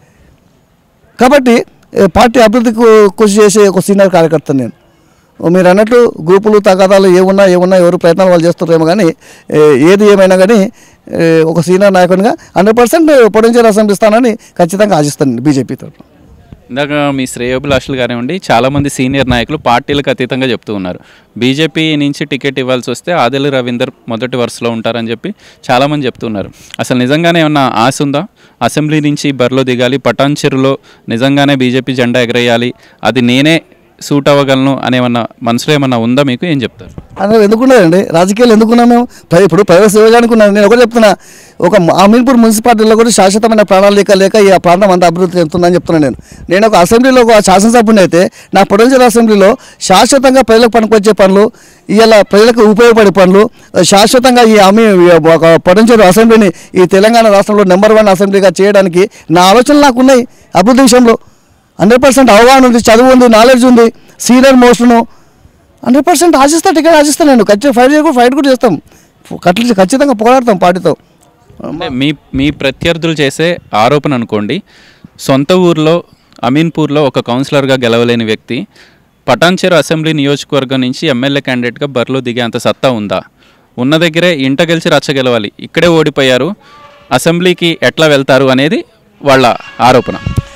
Speaker 2: కాబట్టి ఏ, పార్టీ అభివృద్ధికి కృషి చేసే ఒక సీనియర్ కార్యకర్త నేను మీరు అన్నట్లు గ్రూపులు తగాదాలు ఏమున్నా ఏమున్నా ఎవరు ప్రయత్నాలు వాళ్ళు చేస్తారేమో కానీ ఏ, ఏది ఏమైనా కానీ ఏ, ఒక సీనియర్ నాయకునిగా హండ్రెడ్ పర్సెంట్ పొటెన్షియల్ అసెంబ్లీ స్థానాన్ని ఖచ్చితంగా ఆశిస్తాను బీజేపీ తరఫున
Speaker 1: ఇందాక మీ శ్రేయోభిలాషులు కానివ్వండి చాలామంది సీనియర్ నాయకులు పార్టీలకు అతీతంగా చెప్తూ ఉన్నారు బీజేపీ నుంచి టికెట్ ఇవ్వాల్సి వస్తే ఆదిలి రవీందర్ మొదటి వరుసలో ఉంటారని చెప్పి చాలామంది చెప్తున్నారు అసలు నిజంగానే ఏమన్నా ఆశ ఉందా అసెంబ్లీ నుంచి బరిలో దిగాలి పటాన్చెరులో నిజంగానే బీజేపీ జెండా ఎగరేయాలి అది నేనే సూట్ అవ్వగలను అనేమన్నా మనసులో ఏమన్నా ఉందా మీకు ఏం చెప్తారు
Speaker 2: అదే ఎందుకున్నారండి రాజకీయాలు ఎందుకున్నాం మేము ప్ర- ఇప్పుడు ప్రజల సేవగానికి ఉన్నాను నేను ఒకటి చెప్తున్నా ఒక అమీన్పూర్ మున్సిపాలిటీలో కూడా శాశ్వతమైన ప్రణాళిక లేక ఈ ప్రాంతం అంతా అభివృద్ధి చెందుతుందని చెప్తున్నాను నేను నేను ఒక అసెంబ్లీలో ఒక శాసనసభ్యుని అయితే నా పొటెన్షియల్ అసెంబ్లీలో శాశ్వతంగా ప్రజలకు పనికొచ్చే పనులు ఇవాళ ప్రజలకు ఉపయోగపడే పనులు శాశ్వతంగా ఈ అమీ ఒక పొటెన్షియల్ అసెంబ్లీని ఈ తెలంగాణ రాష్ట్రంలో నెంబర్ వన్ అసెంబ్లీగా చేయడానికి నా ఆలోచనలు నాకు ఉన్నాయి అభివృద్ధి విషయంలో హండ్రెడ్ పర్సెంట్ అవగాహన ఉంది చదువు ఉంది నాలెడ్జ్ ఉంది సీనియర్ మోస్ట్ను హండ్రెడ్ పర్సెంట్ ఆశిస్తా టికెట్ ఆశిస్తాను నేను ఖచ్చితంగా ఫైట్ కూడా ఫైట్ కూడా చేస్తాం కట్ల ఖచ్చితంగా పోరాడతాం పార్టీతో
Speaker 1: అంటే మీ మీ ప్రత్యర్థులు చేసే ఆరోపణ అనుకోండి సొంత ఊర్లో అమీన్పూర్లో ఒక కౌన్సిలర్గా గెలవలేని వ్యక్తి పటాన్చెరు అసెంబ్లీ నియోజకవర్గం నుంచి ఎమ్మెల్యే క్యాండిడేట్గా బరిలో దిగే అంత సత్తా ఉందా ఉన్న దగ్గరే ఇంట గెలిచి రచ్చ గెలవాలి ఇక్కడే ఓడిపోయారు అసెంబ్లీకి ఎట్లా వెళ్తారు అనేది వాళ్ళ ఆరోపణ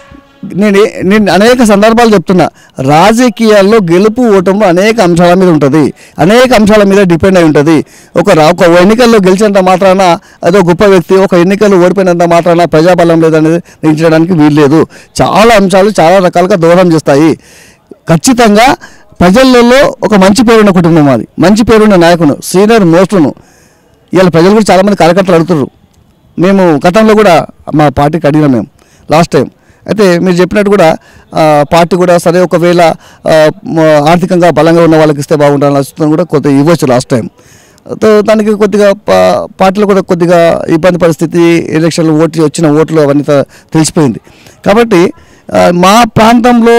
Speaker 2: నేను నేను అనేక సందర్భాలు చెప్తున్నా రాజకీయాల్లో గెలుపు ఓటము అనేక అంశాల మీద ఉంటుంది అనేక అంశాల మీద డిపెండ్ అయి ఉంటుంది ఒక రా- ఒక ఎన్నికల్లో గెలిచినంత మాత్రాన అదో గొప్ప వ్యక్తి ఒక ఎన్నికల్లో ఓడిపోయినంత మాత్రాన ప్రజాబలం లేదనేది నిలిచడానికి వీల్లేదు చాలా అంశాలు చాలా రకాలుగా దూరం చేస్తాయి ఖచ్చితంగా ప్రజలలో ఒక మంచి పేరున్న కుటుంబం అది మంచి పేరున్న నాయకుడు సీనియర్ మోస్టును ఇవాళ ప్రజలు కూడా చాలామంది కార్యకర్తలు అడుగుతారు మేము గతంలో కూడా మా పార్టీకి అడిగినాం మేము లాస్ట్ టైం అయితే మీరు చెప్పినట్టు కూడా ఆ, పార్టీ కూడా సరే ఒకవేళ ఆ, మ- ఆర్థికంగా బలంగా ఉన్న వాళ్ళకి ఇస్తే బాగుంటుందని ఆలోచన కూడా కొద్దిగా ఇవ్వచ్చు లాస్ట్ టైం తో దానికి కొద్దిగా పా- పార్టీలో కూడా కొద్దిగా ఇబ్బంది పరిస్థితి ఎలక్షన్లు ఓట్లు వచ్చిన ఓట్లు అవన్నీ త- తెలిసిపోయింది కాబట్టి ఆ, మా ప్రాంతంలో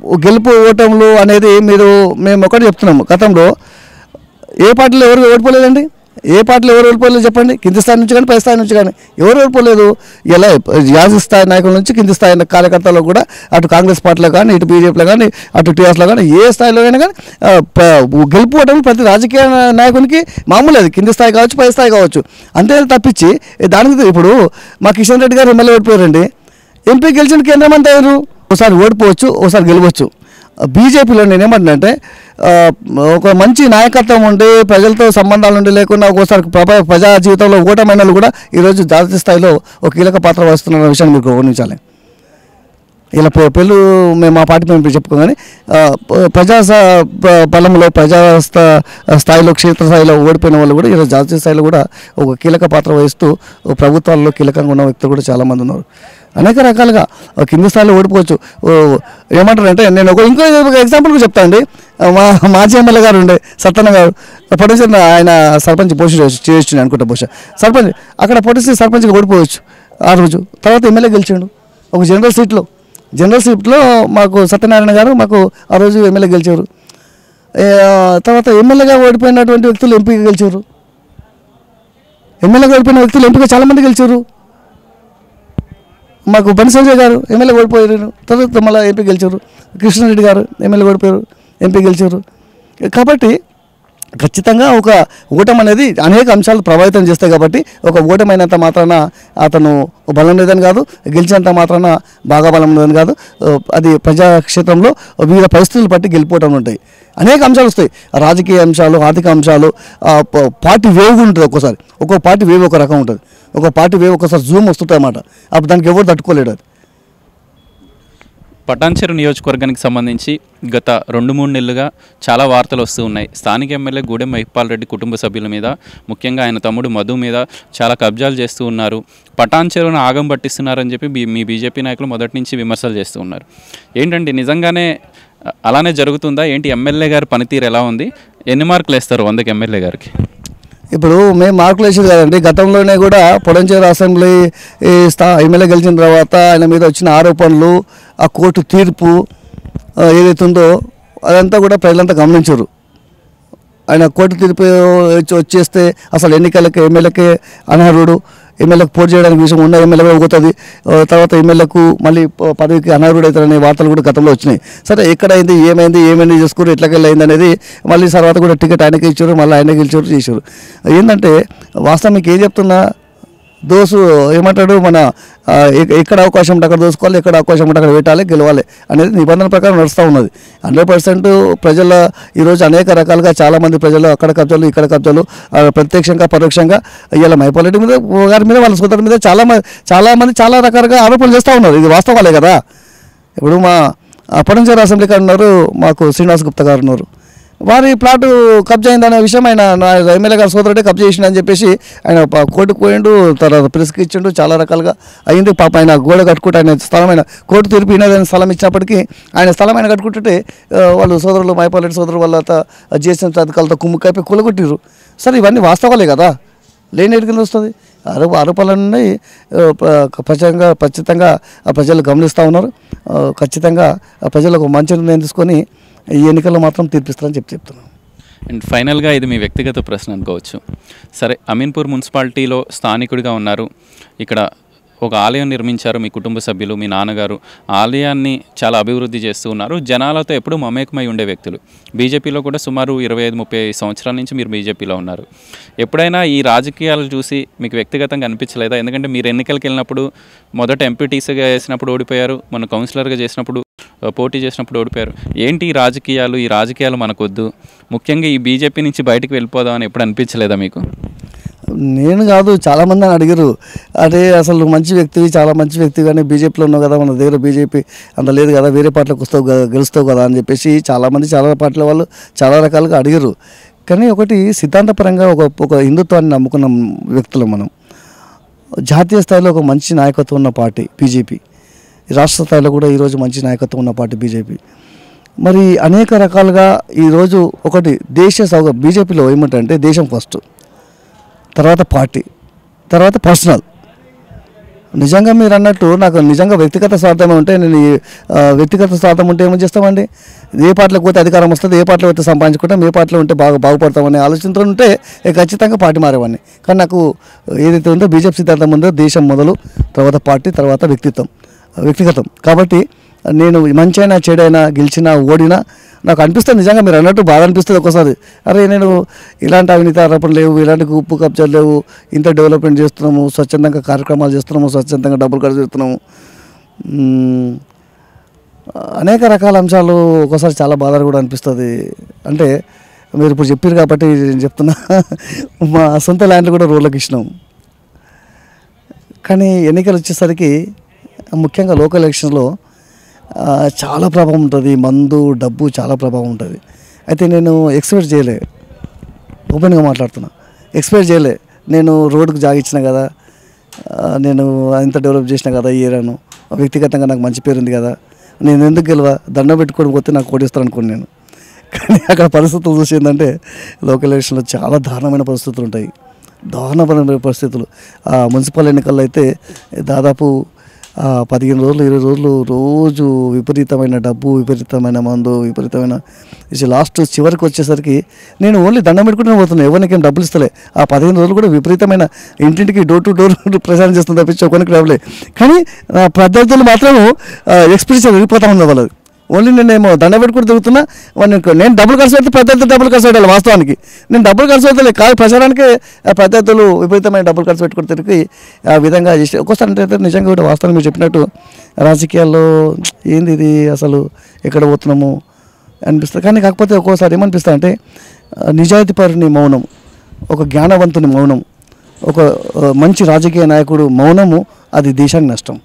Speaker 2: గెలుపు ఓటములు అనేది మీరు మేము ఒకటి చెప్తున్నాము గతంలో ఏ పార్టీలో ఎవరు ఓడిపోలేదండి ఏ పార్టీలో ఎవరు ఓడిపోలేదు చెప్పండి కింది స్థాయి నుంచి కానీ పై స్థాయి నుంచి కానీ ఎవరు ఓడిపోలేదు ఇలా యాజీ స్థాయి నాయకుల నుంచి కింది స్థాయి కార్యకర్తలు కూడా అటు కాంగ్రెస్ పార్టీలో కానీ ఇటు బీజేపీలో కానీ అటు టీఆర్ఎస్లో కానీ ఏ స్థాయిలో అయినా కానీ ఆ, ప- గెలుపు ఓటమి ప్రతి రాజకీయ నాయకునికి మామూలు అది కింది స్థాయి కావచ్చు పై స్థాయి కావచ్చు అంతే తప్పించి దానికి ఇప్పుడు మా కిషన్ రెడ్డి గారు ఎమ్మెల్యే ఓడిపోయారండి ఎంపీ గెలిచిన కేంద్ర మంత్రి అయ్యారు ఒకసారి ఓడిపోవచ్చు ఒకసారి గెలవచ్చు బీజేపీలో నేనేమంటున్నానంటే ఆ, ఒక మంచి నాయకత్వం ఉండి ప్రజలతో సంబంధాలు ఉండి లేకుండా ఒక్కోసారి ప్రభ ప్రజా జీవితంలో ఓటమైన వాళ్ళు కూడా ఈరోజు జాతీయ స్థాయిలో ఒక కీలక పాత్ర వస్తున్న విషయాన్ని మీకు గమనించాలి ఇలా పె- పెళ్ళు మేము మా పార్టీ మేము చెప్పుకోగానే ఆ, ప- ప్రజా స- ప- బలంలో ప్రజా స్థా- స్థాయిలో క్షేత్ర స్థాయిలో ఓడిపోయిన వాళ్ళు కూడా ఈరోజు జాతీయ స్థాయిలో కూడా ఒక కీలక పాత్ర వహిస్తూ ఓ ప్రభుత్వాల్లో కీలకంగా ఉన్న వ్యక్తులు కూడా చాలామంది ఉన్నారు అనేక రకాలుగా ఓ కింది స్థాయిలో ఓడిపోవచ్చు ఓ ఏమంటారు అంటే నేను ఒక ఇంకో ఒక ఎగ్జాంపుల్ కూడా చెప్తాను అండి మా మాజీ ఎమ్మెల్యే గారు ఉండే సత్తన్న గారు పొటెన్షియల్ ఆయన సర్పంచ్ పోస్ట్ చేయొచ్చు అనుకుంటా బహుశా సర్పంచ్ అక్కడ పొటెన్షియల్ సర్పంచ్గా ఓడిపోవచ్చు ఆ రోజు తర్వాత ఎమ్మెల్యే గెలిచాడు ఒక జనరల్ సీట్లో జనరల్ సీట్లో మాకు సత్యనారాయణ గారు మాకు ఆ రోజు ఎమ్మెల్యే గెలిచారు ఏ, తర్వాత ఎమ్మెల్యేగా ఓడిపోయినటువంటి వ్యక్తులు ఎంపీగా గెలిచారు ఎమ్మెల్యేగా ఓడిపోయిన వ్యక్తులు ఎంపీగా చాలామంది గెలిచారు మాకు బండి సంజయ్ గారు ఎమ్మెల్యే ఓడిపోయారు తర్వాత మళ్ళీ ఎంపీ గెలిచారు కృష్ణారెడ్డి గారు ఎమ్మెల్యే ఓడిపోయారు ఎంపీ గెలిచారు కాబట్టి ఖచ్చితంగా ఒక ఓటమి అనేది అనేక అంశాలు ప్రభావితం చేస్తాయి కాబట్టి ఒక ఓటమైనంత మాత్రాన అతను బలం లేదని కాదు గెలిచినంత మాత్రాన బాగా బలం లేదని కాదు ఆ, అది ప్రజాక్షేత్రంలో వివిధ పరిస్థితులు బట్టి గెలిపోవటం ఉంటాయి అనేక అంశాలు వస్తాయి రాజకీయ అంశాలు ఆర్థిక అంశాలు ఆ, ప- పార్టీ వేవ్ కూడా ఉంటుంది ఒక్కోసారి ఒక్కో పార్టీ వేవ్ ఒక రకం ఉంటుంది ఒక పార్టీ వేవ్ ఒకసారి జూమ్ వస్తుంటాయి అన్నమాట అప్పుడు దానికి ఎవరు తట్టుకోలేడు అది
Speaker 1: పటాన్చెరు నియోజకవర్గానికి సంబంధించి గత రెండు మూడు నెలలుగా చాలా వార్తలు వస్తూ ఉన్నాయి స్థానిక ఎమ్మెల్యే గూడెం మహిపాల్ రెడ్డి కుటుంబ సభ్యుల మీద ముఖ్యంగా ఆయన తమ్ముడు మధు మీద చాలా కబ్జాలు చేస్తూ ఉన్నారు పటాన్చెరును ఆగం పట్టిస్తున్నారని చెప్పి బీ- మీ బీజేపీ నాయకులు మొదటి నుంచి విమర్శలు చేస్తూ ఉన్నారు ఏంటండి నిజంగానే అ- అలానే జరుగుతుందా ఏంటి ఎమ్మెల్యే గారి పనితీరు ఎలా ఉంది ఎన్ని మార్కులు వేస్తారు వందకి ఎమ్మెల్యే గారికి
Speaker 2: ఇప్పుడు మేము మార్కులు వేసేది కదండి గతంలోనే కూడా పొడంచేరు అసెంబ్లీ ఈ స్థా ఎమ్మెల్యే గెలిచిన తర్వాత ఆయన మీద వచ్చిన ఆరోపణలు ఆ కోర్టు తీర్పు ఆ, ఏదైతే ఉందో అదంతా కూడా ప్రజలంతా గమనించారు ఆయన కోర్టు తీర్పు వచ్చి- వచ్చేస్తే అసలు ఎన్నికలకి ఎమ్మెల్యేకే అనర్హుడు ఎమ్మెల్యేకి పోటీ చేయడానికి విషయం ఉన్న ఎమ్మెల్యే కూడా పోతుంది ఆ, తర్వాత ఎమ్మెల్యేకు మళ్ళీ ప- పదవికి అనర్హుడు అవుతారనే వార్తలు కూడా గతంలో వచ్చినాయి సరే ఎక్కడైంది ఏమైంది ఏమైంది చేసుకుని ఎట్లకెళ్ళి అయింది అనేది మళ్ళీ తర్వాత కూడా టికెట్ ఆయనకి ఇచ్చారు మళ్ళీ ఆయన గెలిచారు చేశారు ఏంటంటే వాస్తవం మీకు ఏం చెప్తున్నా దోసు ఏమంటాడు మన ఆ, ఎక్- ఎక్కడ అవకాశం ఉంటే అక్కడ దోసుకోవాలి ఎక్కడ అవకాశం ఉంటే అక్కడ పెట్టాలి గెలవాలి అనేది నిబంధన ప్రకారం నడుస్తూ ఉన్నది హండ్రెడ్ పర్సెంట్ ప్రజల ఈరోజు అనేక రకాలుగా చాలామంది ప్రజలు అక్కడ కబ్జాలు ఇక్కడ కబ్జాలు ఆ, ప్రత్యక్షంగా పరోక్షంగా ఇలా మైపాలరెడ్డి మీద గారి మీద వాళ్ళ సోదరు మీద చాలా మంది చాలా మంది చాలా రకాలుగా ఆరోపణలు చేస్తూ ఉన్నారు ఇది వాస్తవాలే కదా ఇప్పుడు మా పడంచేరు అసెంబ్లీ గారు ఉన్నారు మాకు శ్రీనివాస్ గుప్తా గారు ఉన్నారు వారి ప్లాటు కబ్జా అయిందనే విషయం ఆయన నా ఎమ్మెల్యే గారి సోదరుడే కబ్జా చేసిండు అని చెప్పేసి ఆయన ప- కోర్టుకు పోయిండు తర్వాత ప్రెస్కి ఇచ్చిండు చాలా రకాలుగా అయింది పాప ఆయన గోడ కట్టుకుంటే ఆయన స్థలం ఆయన కోర్టు తీర్పు ఈయన స్థలం ఇచ్చినప్పటికీ ఆయన స్థలం ఆయన కట్టుకుంటుంటే ఆ, వాళ్ళు సోదరులు మైపాలెడ్డి సోదరులు వాళ్ళ జిఎస్ఎం అధికారులతో కుమ్ముకైపోయి కూలగొట్టిర్రు సరే ఇవన్నీ వాస్తవాలే కదా లేని కింద వస్తుంది ఆరోప ఆరోపణలన్నీ ఆ, ప్ర- ఖచ్చితంగా ఖచ్చితంగా ఆ ప్రజలు గమనిస్తూ ఉన్నారు ఆ, ఖచ్చితంగా ఆ ప్రజలకు మంచి నిర్ణయం తీసుకొని ఈ ఎన్నికల్లో మాత్రం తీర్పిస్తారని చెప్పి చెప్తున్నాను
Speaker 1: అండ్ ఫైనల్గా ఇది మీ వ్యక్తిగత ప్రశ్న అనుకోవచ్చు సరే అమీన్పూర్ మున్సిపాలిటీలో స్థానికుడిగా ఉన్నారు ఇక్కడ ఒక ఆలయం నిర్మించారు మీ కుటుంబ సభ్యులు మీ నాన్నగారు ఆలయాన్ని చాలా అభివృద్ధి చేస్తూ ఉన్నారు జనాలతో ఎప్పుడూ మమేకమై ఉండే వ్యక్తులు బీజేపీలో కూడా సుమారు ఇరవై ఐదు ముప్పై ఐదు సంవత్సరాల నుంచి మీరు బీజేపీలో ఉన్నారు ఎప్పుడైనా ఈ రాజకీయాలు చూసి మీకు వ్యక్తిగతంగా అనిపించలేదా ఎందుకంటే మీరు ఎన్నికలకు వెళ్ళినప్పుడు మొదట ఎంపీటీసీగా చేసినప్పుడు ఓడిపోయారు మన కౌన్సిలర్గా చేసినప్పుడు ఆ, పోటీ చేసినప్పుడు ఓడిపోయారు ఏంటి ఈ రాజకీయాలు ఈ రాజకీయాలు మనకొద్దు ముఖ్యంగా ఈ బీజేపీ నుంచి బయటికి వెళ్ళిపోదామని ఎప్పుడు అనిపించలేదా మీకు
Speaker 2: నేను కాదు చాలామంది అని అడిగారు అదే అసలు నువ్వు మంచి వ్యక్తివి చాలా మంచి వ్యక్తి కానీ బీజేపీలో ఉన్నావు కదా మన దగ్గర బీజేపీ అంత లేదు కదా వేరే పార్టీలకు వస్తావు కదా గెలుస్తావు కదా అని చెప్పేసి చాలామంది చాలా పార్టీల వాళ్ళు చాలా రకాలుగా అడిగారు కానీ ఒకటి సిద్ధాంతపరంగా ఒక ఒక హిందుత్వాన్ని నమ్ముకున్న వ్యక్తులు మనం జాతీయ స్థాయిలో ఒక మంచి నాయకత్వం ఉన్న పార్టీ బీజేపీ రాష్ట్ర స్థాయిలో కూడా ఈరోజు మంచి నాయకత్వం ఉన్న పార్టీ బీజేపీ మరి అనేక రకాలుగా ఈరోజు ఒకటి దేశ సౌగ బీజేపీలో ఏమిటంటే దేశం ఫస్ట్ తర్వాత పార్టీ తర్వాత పర్సనల్ నిజంగా మీరు అన్నట్టు నాకు నిజంగా వ్యక్తిగత స్వార్థమే ఉంటే నేను ఈ, ఆ, వ్యక్తిగత స్వార్థం ఉంటే ఏమో చేస్తామండి ఏ పార్టీలకు పోతే అధికారం వస్తుంది ఏ పార్టీలో పోతే సంపాదించుకుంటాం ఏ పార్టీలో ఉంటే బాగా బాగుపడతామనే ఆలోచనతో ఉంటే ఏ ఖచ్చితంగా పార్టీ మారేవాడిని కానీ నాకు ఏదైతే ఉందో బీజేపీ సిద్ధాంతం ఉందో దేశం మొదలు తర్వాత పార్టీ తర్వాత వ్యక్తిత్వం వ్యక్తిగతం కాబట్టి నేను మంచైనా చెడైనా గెలిచినా ఓడినా నాకు అనిపిస్తుంది నిజంగా మీరు అన్నట్టు బాధ అనిపిస్తుంది ఒకసారి అరే నేను ఇలాంటి అవినీతి ఆరోపణలు లేవు ఇలాంటి ఉప్పు కబ్జాలు లేవు ఇంత డెవలప్మెంట్ చేస్తున్నాము స్వచ్ఛందంగా కార్యక్రమాలు చేస్తున్నాము స్వచ్ఛందంగా డబ్బులు ఖర్చు చేస్తున్నాము మ్మ్. అనేక రకాల అంశాలు ఒకసారి చాలా బాధ కూడా అనిపిస్తుంది అంటే మీరు ఇప్పుడు చెప్పారు కాబట్టి నేను చెప్తున్నా మా సొంత ల్యాండ్లు కూడా రోడ్లకు ఇచ్చినాం కానీ ఎన్నికలు వచ్చేసరికి ముఖ్యంగా లోకల్ ఎలక్షన్లో ఆ, చాలా ప్రభావం ఉంటుంది మందు డబ్బు చాలా ప్రభావం ఉంటుంది అయితే నేను ఎక్స్పెక్ట్ చేయలే ఓపెన్గా మాట్లాడుతున్నా ఎక్స్పెక్ట్ చేయలే నేను రోడ్డుకు జాగిచ్చిన కదా ఆ, నేను అంత డెవలప్ చేసిన కదా ఈ ఏరియాను వ్యక్తిగతంగా నాకు మంచి పేరు ఉంది కదా నేను ఎందుకు గెలవా దండం పెట్టుకొని పోతే నాకు ఓడిస్తాను అనుకోను నేను కానీ అక్కడ పరిస్థితులు చూసి ఏంటంటే లోకల్ ఎలక్షన్లో చాలా దారుణమైన పరిస్థితులు ఉంటాయి దారుణమైన పరిస్థితులు ఆ మున్సిపల్ ఎన్నికల్లో అయితే దాదాపు ఆ, పదిహేను రోజులు ఇరవై రోజులు రోజు విపరీతమైన డబ్బు విపరీతమైన మందు విపరీతమైన ఇది లాస్ట్ చివరికి వచ్చేసరికి నేను ఓన్లీ దండం పెట్టుకుంటూనే పోతున్నాను ఎవరికేం డబ్బులు ఇస్తలే ఆ పదిహేను రోజులు కూడా విపరీతమైన ఇంటింటికి డోర్ టు డోర్ ప్రచారం చేస్తుంది తప్పించి ఒకరికి డబ్బులే కానీ ఆ, ప్రత్యర్థులు మాత్రం ఎక్స్పీరియన్స్ వెళ్ళిపోతా ఉంది వాళ్ళది ఓన్లీ నేనేమో దండ పెట్టుకుని తిరుగుతున్నా వాడిని నేను డబ్బులు ఖర్చు పెడితే ప్రత్యర్థులు డబ్బులు ఖర్చు పెట్టాలి వాస్తవానికి నేను డబ్బులు ఖర్చు పెట్టలే కాదు ప్రచారానికి ఆ ప్రత్యర్థులు విపరీతమైన డబ్బులు ఖర్చు పెట్టుకుని తిరిగి ఆ విధంగా చేసి ఒక్కోసారి అంటే అయితే నిజంగా కూడా వాస్తవానికి మీరు చెప్పినట్టు రాజకీయాల్లో ఏంది ఇది అసలు ఎక్కడ పోతున్నాము అనిపిస్తుంది కానీ కాకపోతే ఒక్కోసారి ఏమనిపిస్తుంది అంటే ఆ, నిజాయితీపరుని మౌనం ఒక జ్ఞానవంతుని మౌనం ఒక ఆ, మంచి రాజకీయ నాయకుడు మౌనము అది దేశానికి నష్టం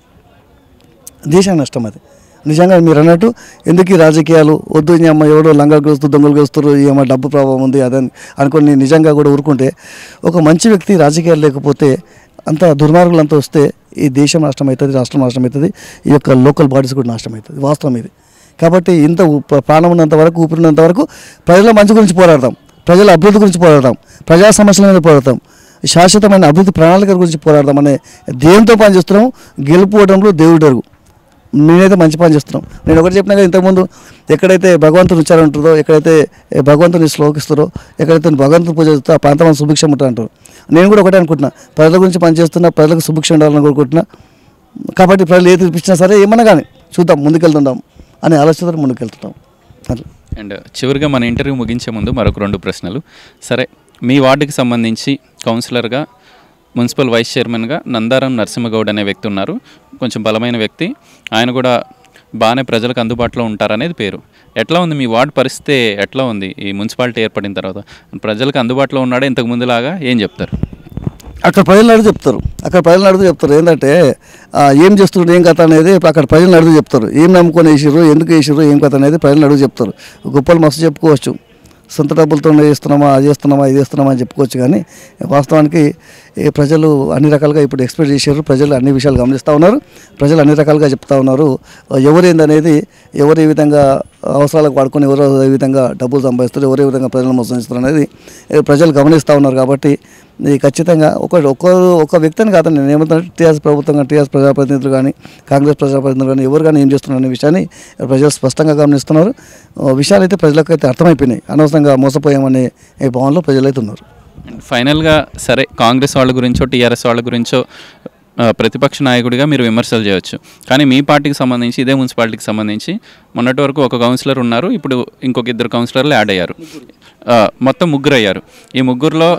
Speaker 2: దేశానికి నష్టం అది నిజంగా మీరు అన్నట్టు ఎందుకు ఈ రాజకీయాలు వద్దు ఈ అమ్మ ఎవడో లంగలు గెలుస్తూ దొంగలు గెలుస్తారు ఈ అమ్మ డబ్బు ప్రభావం ఉంది అదని అనుకొని నేను నిజంగా కూడా ఊరుకుంటే ఒక మంచి వ్యక్తి రాజకీయాలు లేకపోతే అంత దుర్మార్గులు అంతా వస్తే ఈ దేశం నష్టం అవుతుంది రాష్ట్రం నష్టం అవుతుంది ఈ యొక్క లోకల్ బాడీస్ కూడా నష్టం అవుతుంది వాస్తవం ఇది కాబట్టి ఇంత ఉ- ప్రాణం ఉన్నంత వరకు ఊపిరినంత వరకు ప్రజల మంచి గురించి పోరాడతాం ప్రజల అభివృద్ధి గురించి పోరాడతాం ప్రజా సమస్యల మీద పోరాడతాం శాశ్వతమైన అభివృద్ధి ప్రణాళిక గురించి పోరాడదాం అనే దేంతో పని చేస్తున్నాము గెలుపుకోవడంలో దేవుడు అరుగు నేనైతే మంచి పని చేస్తున్నాం నేను ఒకటి చెప్పినా కదా ఇంతకుముందు ఎక్కడైతే భగవంతుని ఉచ్చారణ ఉంటుందో ఎక్కడైతే భగవంతుని శ్లోకిస్తారో ఎక్కడైతే భగవంతుని పూజ చేస్తారో ఆ ప్రాంతం సుభిక్షం ఉంటుంది అంటారు నేను కూడా ఒకటే అనుకుంటున్నా ప్రజల గురించి పనిచేస్తున్నా ప్రజలకు సుభిక్షం ఉండాలని కోరుకుంటున్నా కాబట్టి ప్రజలు ఏ తీర్పిచ్చినా సరే ఏమన్నా కానీ చూద్దాం ముందుకెళ్తుంటాం అనే ఆలోచనతో ముందుకెళ్తుంటాం అట్లా
Speaker 1: అండ్ చివరిగా మన ఇంటర్వ్యూ ముగించే ముందు మరొక రెండు ప్రశ్నలు సరే మీ వార్డుకి సంబంధించి కౌన్సిలర్గా మున్సిపల్ వైస్ చైర్మన్గా నందారం నరసింహగౌడ్ అనే వ్యక్తి ఉన్నారు కొంచెం బలమైన వ్యక్తి ఆయన కూడా బాగానే ప్రజలకు అందుబాటులో ఉంటారనేది పేరు ఎట్లా ఉంది మీ వార్డు పరిస్థితి ఎట్లా ఉంది ఈ మున్సిపాలిటీ ఏర్పడిన తర్వాత ప్రజలకు అందుబాటులో ఉన్నాడా ఇంతకు ముందులాగా ఏం చెప్తారు
Speaker 2: అక్కడ ప్రజలు అడుగు చెప్తారు అక్కడ ప్రజలు అడుగు చెప్తారు ఏంటంటే ఆ, ఏం చేస్తున్నారు ఏం కథ అనేది అక్కడ ప్రజలు అడుగు చెప్తారు ఏం నమ్ముకొని వేసిర్రు ఎందుకు వేసిర్రు ఏం కథ అనేది ప్రజలు అడుగు చెప్తారు గొప్పలు మస్తు చెప్పుకోవచ్చు సొంత డబ్బులతో చేస్తున్నామా అది చేస్తున్నామా ఇది చేస్తున్నామా అని చెప్పుకోవచ్చు కానీ వాస్తవానికి ఈ ప్రజలు అన్ని రకాలుగా ఇప్పుడు ఎక్స్పెక్ట్ చేశారు ప్రజలు అన్ని విషయాలు గమనిస్తూ ఉన్నారు ప్రజలు అన్ని రకాలుగా చెప్తా ఉన్నారు ఎవరేందనేది ఎవరు ఏ విధంగా అవసరాలకు వాడుకొని ఎవరు ఏ విధంగా డబ్బులు సంపాదిస్తారు ఎవరు ఏ విధంగా ప్రజలను మోసం చేస్తారు అనేది ఏ, ప్రజలు గమనిస్తూ ఉన్నారు కాబట్టి ఈ ఖచ్చితంగా ఒక ఒక్కరు ఒక వ్యక్తిని కాదు నేను ఏమంటున్నా టీఆర్ఎస్ ప్రభుత్వం కానీ టీఆర్ఎస్ ప్రజాప్రతినిధులు కానీ కాంగ్రెస్ ప్రజాప్రతినిధులు కానీ ఎవరు కానీ ఏం చేస్తున్నారు అనే విషయాన్ని ప్రజలు స్పష్టంగా గమనిస్తున్నారు ఆ, విషయాలు అయితే ప్రజలకు అయితే అర్థమైపోయినాయి అనవసరంగా మోసపోయామనే ఈ భావనలో ప్రజలైతే ఉన్నారు
Speaker 1: అండ్ ఫైనల్గా సరే కాంగ్రెస్ వాళ్ళ గురించో టీఆర్ఎస్ వాళ్ళ గురించో ఆ, ప్రతిపక్ష నాయకుడిగా మీరు విమర్శలు చేయొచ్చు కానీ మీ పార్టీకి సంబంధించి ఇదే మున్సిపాలిటీకి సంబంధించి మొన్నటి వరకు ఒక కౌన్సిలర్ ఉన్నారు ఇప్పుడు ఇంకొక ఇద్దరు కౌన్సిలర్లు యాడ్ అయ్యారు ఆ, మొత్తం ముగ్గురు అయ్యారు ఈ ముగ్గురులో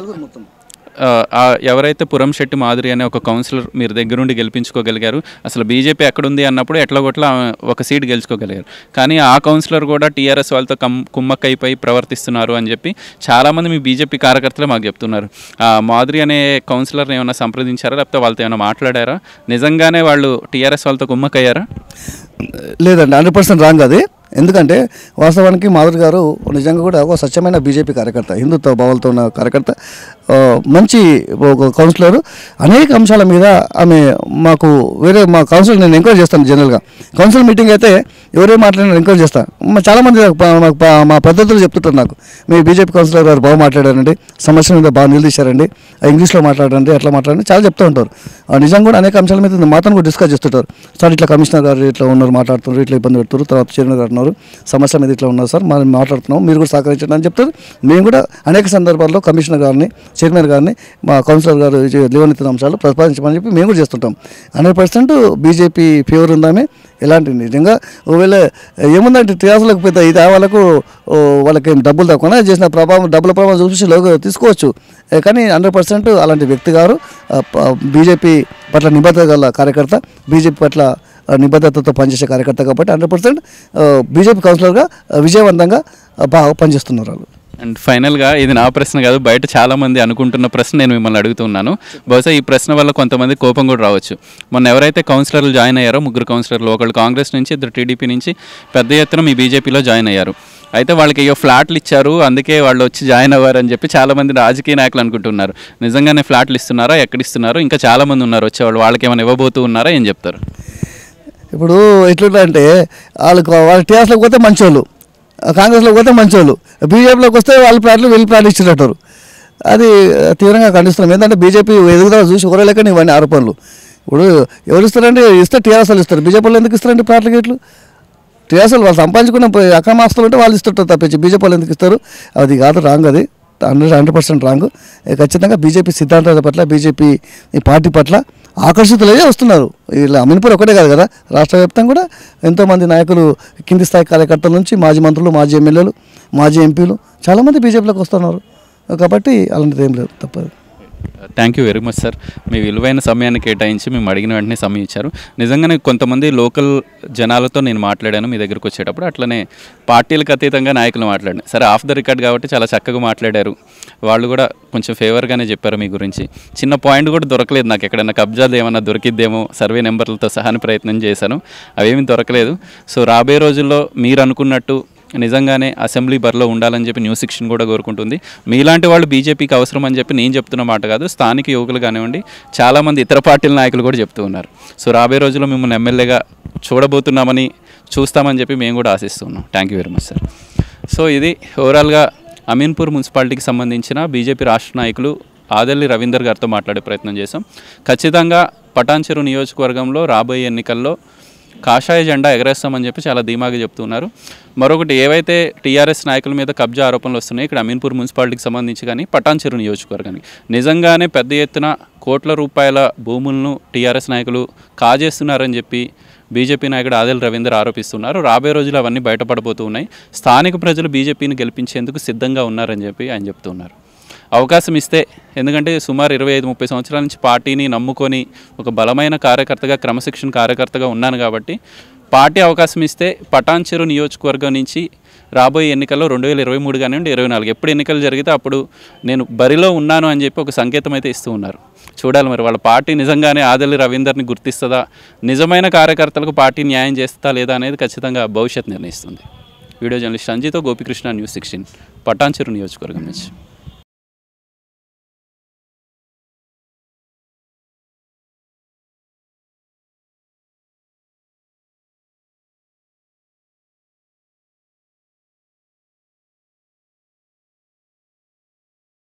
Speaker 1: ఆ, ఆ ఎవరైతే పురం శెట్టి మాధురి అనే ఒక కౌన్సిలర్ మీరు దగ్గరుండి గెలిపించుకోగలిగారు అసలు బీజేపీ ఎక్కడుంది అన్నప్పుడు ఎట్లా కొట్లా ఆమె ఒక సీట్ గెలుచుకోగలిగారు కానీ ఆ కౌన్సిలర్ కూడా టీఆర్ఎస్ వాళ్ళతో కమ్ కుమ్మక్కైపోయి ప్రవర్తిస్తున్నారు అని చెప్పి చాలామంది మీ బీజేపీ కార్యకర్తలు మాకు చెప్తున్నారు ఆ మాధురి అనే కౌన్సిలర్ని ఏమైనా సంప్రదించారా లేకపోతే వాళ్ళతో ఏమైనా మాట్లాడారా నిజంగానే వాళ్ళు టీఆర్ఎస్ వాళ్ళతో కుమ్మక్కయ్యారా
Speaker 2: లేదండి హండ్రెడ్ పర్సెంట్ రాంగ్ అది ఎందుకంటే వాస్తవానికి మాధురి గారు నిజంగా కూడా ఒక స్వచ్ఛమైన బీజేపీ కార్యకర్త హిందుత్వ భావాలతో ఉన్న కార్యకర్త ఆ, మంచి ఒక కౌన్సిలర్ అనేక అంశాల మీద ఆమె మాకు వేరే మా కౌన్సిలర్ నేను ఎంక్వైరీ చేస్తాను జనరల్గా కౌన్సిల్ మీటింగ్ అయితే ఎవరే మాట్లాడినా ఎంక్వైరీ చేస్తాను మా చాలామంది నాకు పా- మాకు పా- మా పద్ధతులు చెప్తుంటారు నాకు మీ బీజేపీ కౌన్సిలర్ గారు బాగా మాట్లాడారండి సమస్య మీద బాగా నిలదీశారండి ఆ ఇంగ్లీష్లో మాట్లాడండి అట్లా మాట్లాడండి చాలా చెప్తూ ఉంటారు ఆ నిజంగా కూడా అనేక అంశాల మీద మాతో కూడా డిస్కస్ చేస్తుంటారు సార్ ఇట్లా కమిషనర్ గారు ఇట్లా ఉన్నారు మాట్లాడుతున్నారు ఇట్లా ఇబ్బంది పెడుతున్నారు తర్వాత చైర్మన్ గారు ఉన్నారు సమస్య మీద ఇట్లా ఉన్నారు సార్ మనం మాట్లాడుతున్నాం మీరు కూడా సహకరించండి అని చెప్తారు మేము కూడా అనేక సందర్భాల్లో కమిషనర్ గారిని చైర్మన్ గారిని మా కౌన్సిలర్ గారు ఇది లేవనెత్తిన అంశాలు ప్రతిపాదించమని చెప్పి మేము కూడా చేస్తుంటాం హండ్రెడ్ పర్సెంట్ బీజేపీ ఫేవర్ ఉందామే ఎలాంటి నిజంగా ఒకవేళ ఏముందంటే టీఆర్ఎస్లకు పెద్ద ఇది వాళ్ళకు ఓ, వాళ్ళకి ఏం డబ్బులు తక్కువ చేసిన ప్రభావం డబ్బుల ప్రభావం చూసి లోగో తీసుకోవచ్చు ఏ, కానీ హండ్రెడ్ పర్సెంట్ అలాంటి వ్యక్తి గారు బీజేపీ పట్ల నిబద్ధత గల కార్యకర్త బీజేపీ పట్ల ఆ, నిబద్ధతతో పనిచేసే కార్యకర్త కాబట్టి హండ్రెడ్ పర్సెంట్ బీజేపీ కౌన్సిలర్గా ఆ, విజయవంతంగా ఆ, బాగా పనిచేస్తున్నారు వాళ్ళు
Speaker 1: అండ్ ఫైనల్గా ఇది నా ప్రశ్న కాదు బయట చాలా మంది అనుకుంటున్న ప్రశ్న నేను మిమ్మల్ని అడుగుతున్నాను బహుశా ఈ ప్రశ్న వల్ల కొంతమంది కోపం కూడా రావచ్చు మొన్న ఎవరైతే కౌన్సిలర్లు జాయిన్ అయ్యారో ముగ్గురు కౌన్సిలర్లు ఒకళ్ళు కాంగ్రెస్ నుంచి ఇద్దరు టీడీపీ నుంచి పెద్ద ఎత్తున మీ బీజేపీలో జాయిన్ అయ్యారు అయితే వాళ్ళకి అయ్యో ఫ్లాట్లు ఇచ్చారు అందుకే వాళ్ళు వచ్చి జాయిన్ అవ్వారు అని చెప్పి చాలా మంది రాజకీయ నాయకులు అనుకుంటున్నారు నిజంగానే ఫ్లాట్లు ఇస్తున్నారా ఎక్కడ ఇస్తున్నారు ఇంకా చాలా మంది ఉన్నారు వచ్చేవాళ్ళు వాళ్ళకి ఏమైనా ఇవ్వబోతూ ఉన్నారా ఏం చెప్తారు
Speaker 2: ఇప్పుడు ఎట్లుంటే వాళ్ళకు వాళ్ళ టీఆర్ఎస్లోకి పోతే మంచోళ్ళు కాంగ్రెస్లోకి పోతే మంచోళ్ళు బీజేపీలోకి వస్తే వాళ్ళ ప్లాట్లు వీళ్ళ ప్లాట్లు ఇచ్చినట్టారు అది తీవ్రంగా ఖండిస్తున్నాం ఏంటంటే బీజేపీ ఎదుగుదల చూసి ఒకరే లెక్క ఇవన్నీ ఆరోపణలు ఇప్పుడు ఎవరు ఇస్తారంటే ఇస్తే టీఆర్ఎస్ వాళ్ళు ఇస్తారు బీజేపీ వాళ్ళు ఎందుకు ఇస్తారండి ప్లాట్లు గేట్లు టీఆర్ఎస్ వాళ్ళు సంపాదించుకున్న అక్రమాస్తులు ఉంటే వాళ్ళు ఇస్తుంటారు తప్పించి బీజేపీ వాళ్ళు ఎందుకు ఇస్తారు అది కాదు రాంగ్ అది హండ్రెడ్ హండ్రెడ్ పర్సెంట్ రాంగ్ ఖచ్చితంగా బీజేపీ సిద్ధాంతాల పట్ల బీజేపీ ఈ పార్టీ పట్ల ఆకర్షితులయ్యే వస్తున్నారు ఇలా అమీన్పూర్ ఒకటే కాదు కదా రాష్ట్ర వ్యాప్తంగా కూడా ఎంతోమంది నాయకులు కింది స్థాయి కార్యకర్తల నుంచి మాజీ మంత్రులు మాజీ ఎమ్మెల్యేలు మాజీ ఎంపీలు చాలామంది బీజేపీలోకి వస్తున్నారు కాబట్టి అలాంటిది ఏం లేదు తప్పదు
Speaker 1: thank you very much sir మీ విలువైన సమయాన్ని కేటాయించి మేము అడిగిన వెంటనే సమయం ఇచ్చారు నిజంగానే కొంతమంది లోకల్ జనాలతో నేను మాట్లాడాను మీ దగ్గరకు వచ్చేటప్పుడు అట్లనే పార్టీలకు అతీతంగా నాయకులు మాట్లాడాను సరే ఆఫ్ ద రికార్డ్ కాబట్టి చాలా చక్కగా మాట్లాడారు వాళ్ళు కూడా కొంచెం ఫేవర్గానే చెప్పారు మీ గురించి చిన్న పాయింట్ కూడా దొరకలేదు నాకు ఎక్కడైనా కబ్జాలు ఏమన్నా దొరికిద్దేమో సర్వే నెంబర్లతో సహాని ప్రయత్నం చేశాను అవేమీ దొరకలేదు సో రాబోయే రోజుల్లో మీరు అనుకున్నట్టు నిజంగానే అసెంబ్లీ బరిలో ఉండాలని చెప్పి న్యూస్ సెక్షన్ కూడా కోరుకుంటుంది మీలాంటి వాళ్ళు బీజేపీకి అవసరం అని చెప్పి నేను చెప్తున్న మాట కాదు స్థానిక యువకులు కానివ్వండి చాలామంది ఇతర పార్టీల నాయకులు కూడా చెప్తూ ఉన్నారు సో రాబోయే రోజుల్లో మిమ్మల్ని ఎమ్మెల్యేగా చూడబోతున్నామని చూస్తామని చెప్పి మేము కూడా ఆశిస్తున్నాం thank you very much sir so ఇది ఓవరాల్గా అమీన్పూర్ మున్సిపాలిటీకి సంబంధించిన బీజేపీ రాష్ట్ర నాయకులు ఆదల్లి రవీందర్ గారితో మాట్లాడే ప్రయత్నం చేశాం ఖచ్చితంగా పటాన్చెరు నియోజకవర్గంలో రాబోయే ఎన్నికల్లో కాషాయ జెండా ఎగరేస్తామని చెప్పి చాలా ధీమాగా చెప్తున్నారు మరొకటి ఏవైతే టీఆర్ఎస్ నాయకుల మీద కబ్జా ఆరోపణలు వస్తున్నాయి ఇక్కడ అమీన్పూర్ మున్సిపాలిటీకి సంబంధించి కానీ పటాన్చెరు నియోజకవర్గానికి నిజంగానే పెద్ద ఎత్తున కోట్ల రూపాయల భూములను టీఆర్ఎస్ నాయకులు కాజేస్తున్నారని చెప్పి బీజేపీ నాయకుడు ఆదిల్ రవీందర్ ఆరోపిస్తున్నారు రాబోయే రోజులు అవన్నీ బయటపడబోతూ ఉన్నాయి స్థానిక ప్రజలు బీజేపీని గెలిపించేందుకు సిద్ధంగా ఉన్నారని చెప్పి ఆయన చెప్తున్నారు అవకాశం ఇస్తే ఎందుకంటే సుమారు ఇరవై ఐదు ముప్పై సంవత్సరాల నుంచి పార్టీని నమ్ముకొని ఒక బలమైన కార్యకర్తగా క్రమశిక్షణ కార్యకర్తగా ఉన్నాను కాబట్టి పార్టీ అవకాశం ఇస్తే పటాన్చెరు నియోజకవర్గం నుంచి రాబోయే ఎన్నికల్లో రెండు వేల ఇరవై మూడు కానివ్వండి ఇరవై నాలుగు ఎప్పుడు ఎన్నికలు జరిగితే అప్పుడు నేను బరిలో ఉన్నాను అని చెప్పి ఒక సంకేతం అయితే ఇస్తూ ఉన్నారు చూడాలి మరి వాళ్ళ పార్టీ నిజంగానే ఆదలి రవీందర్ని గుర్తిస్తుందా నిజమైన కార్యకర్తలకు పార్టీ న్యాయం చేస్తుందా లేదా అనేది ఖచ్చితంగా భవిష్యత్ నిర్ణయిస్తుంది వీడియో జర్నలిస్ట్ సంజీతో గోపికృష్ణ న్యూస్ సిక్స్టీన్ పటాన్చెరు నియోజకవర్గం నుంచి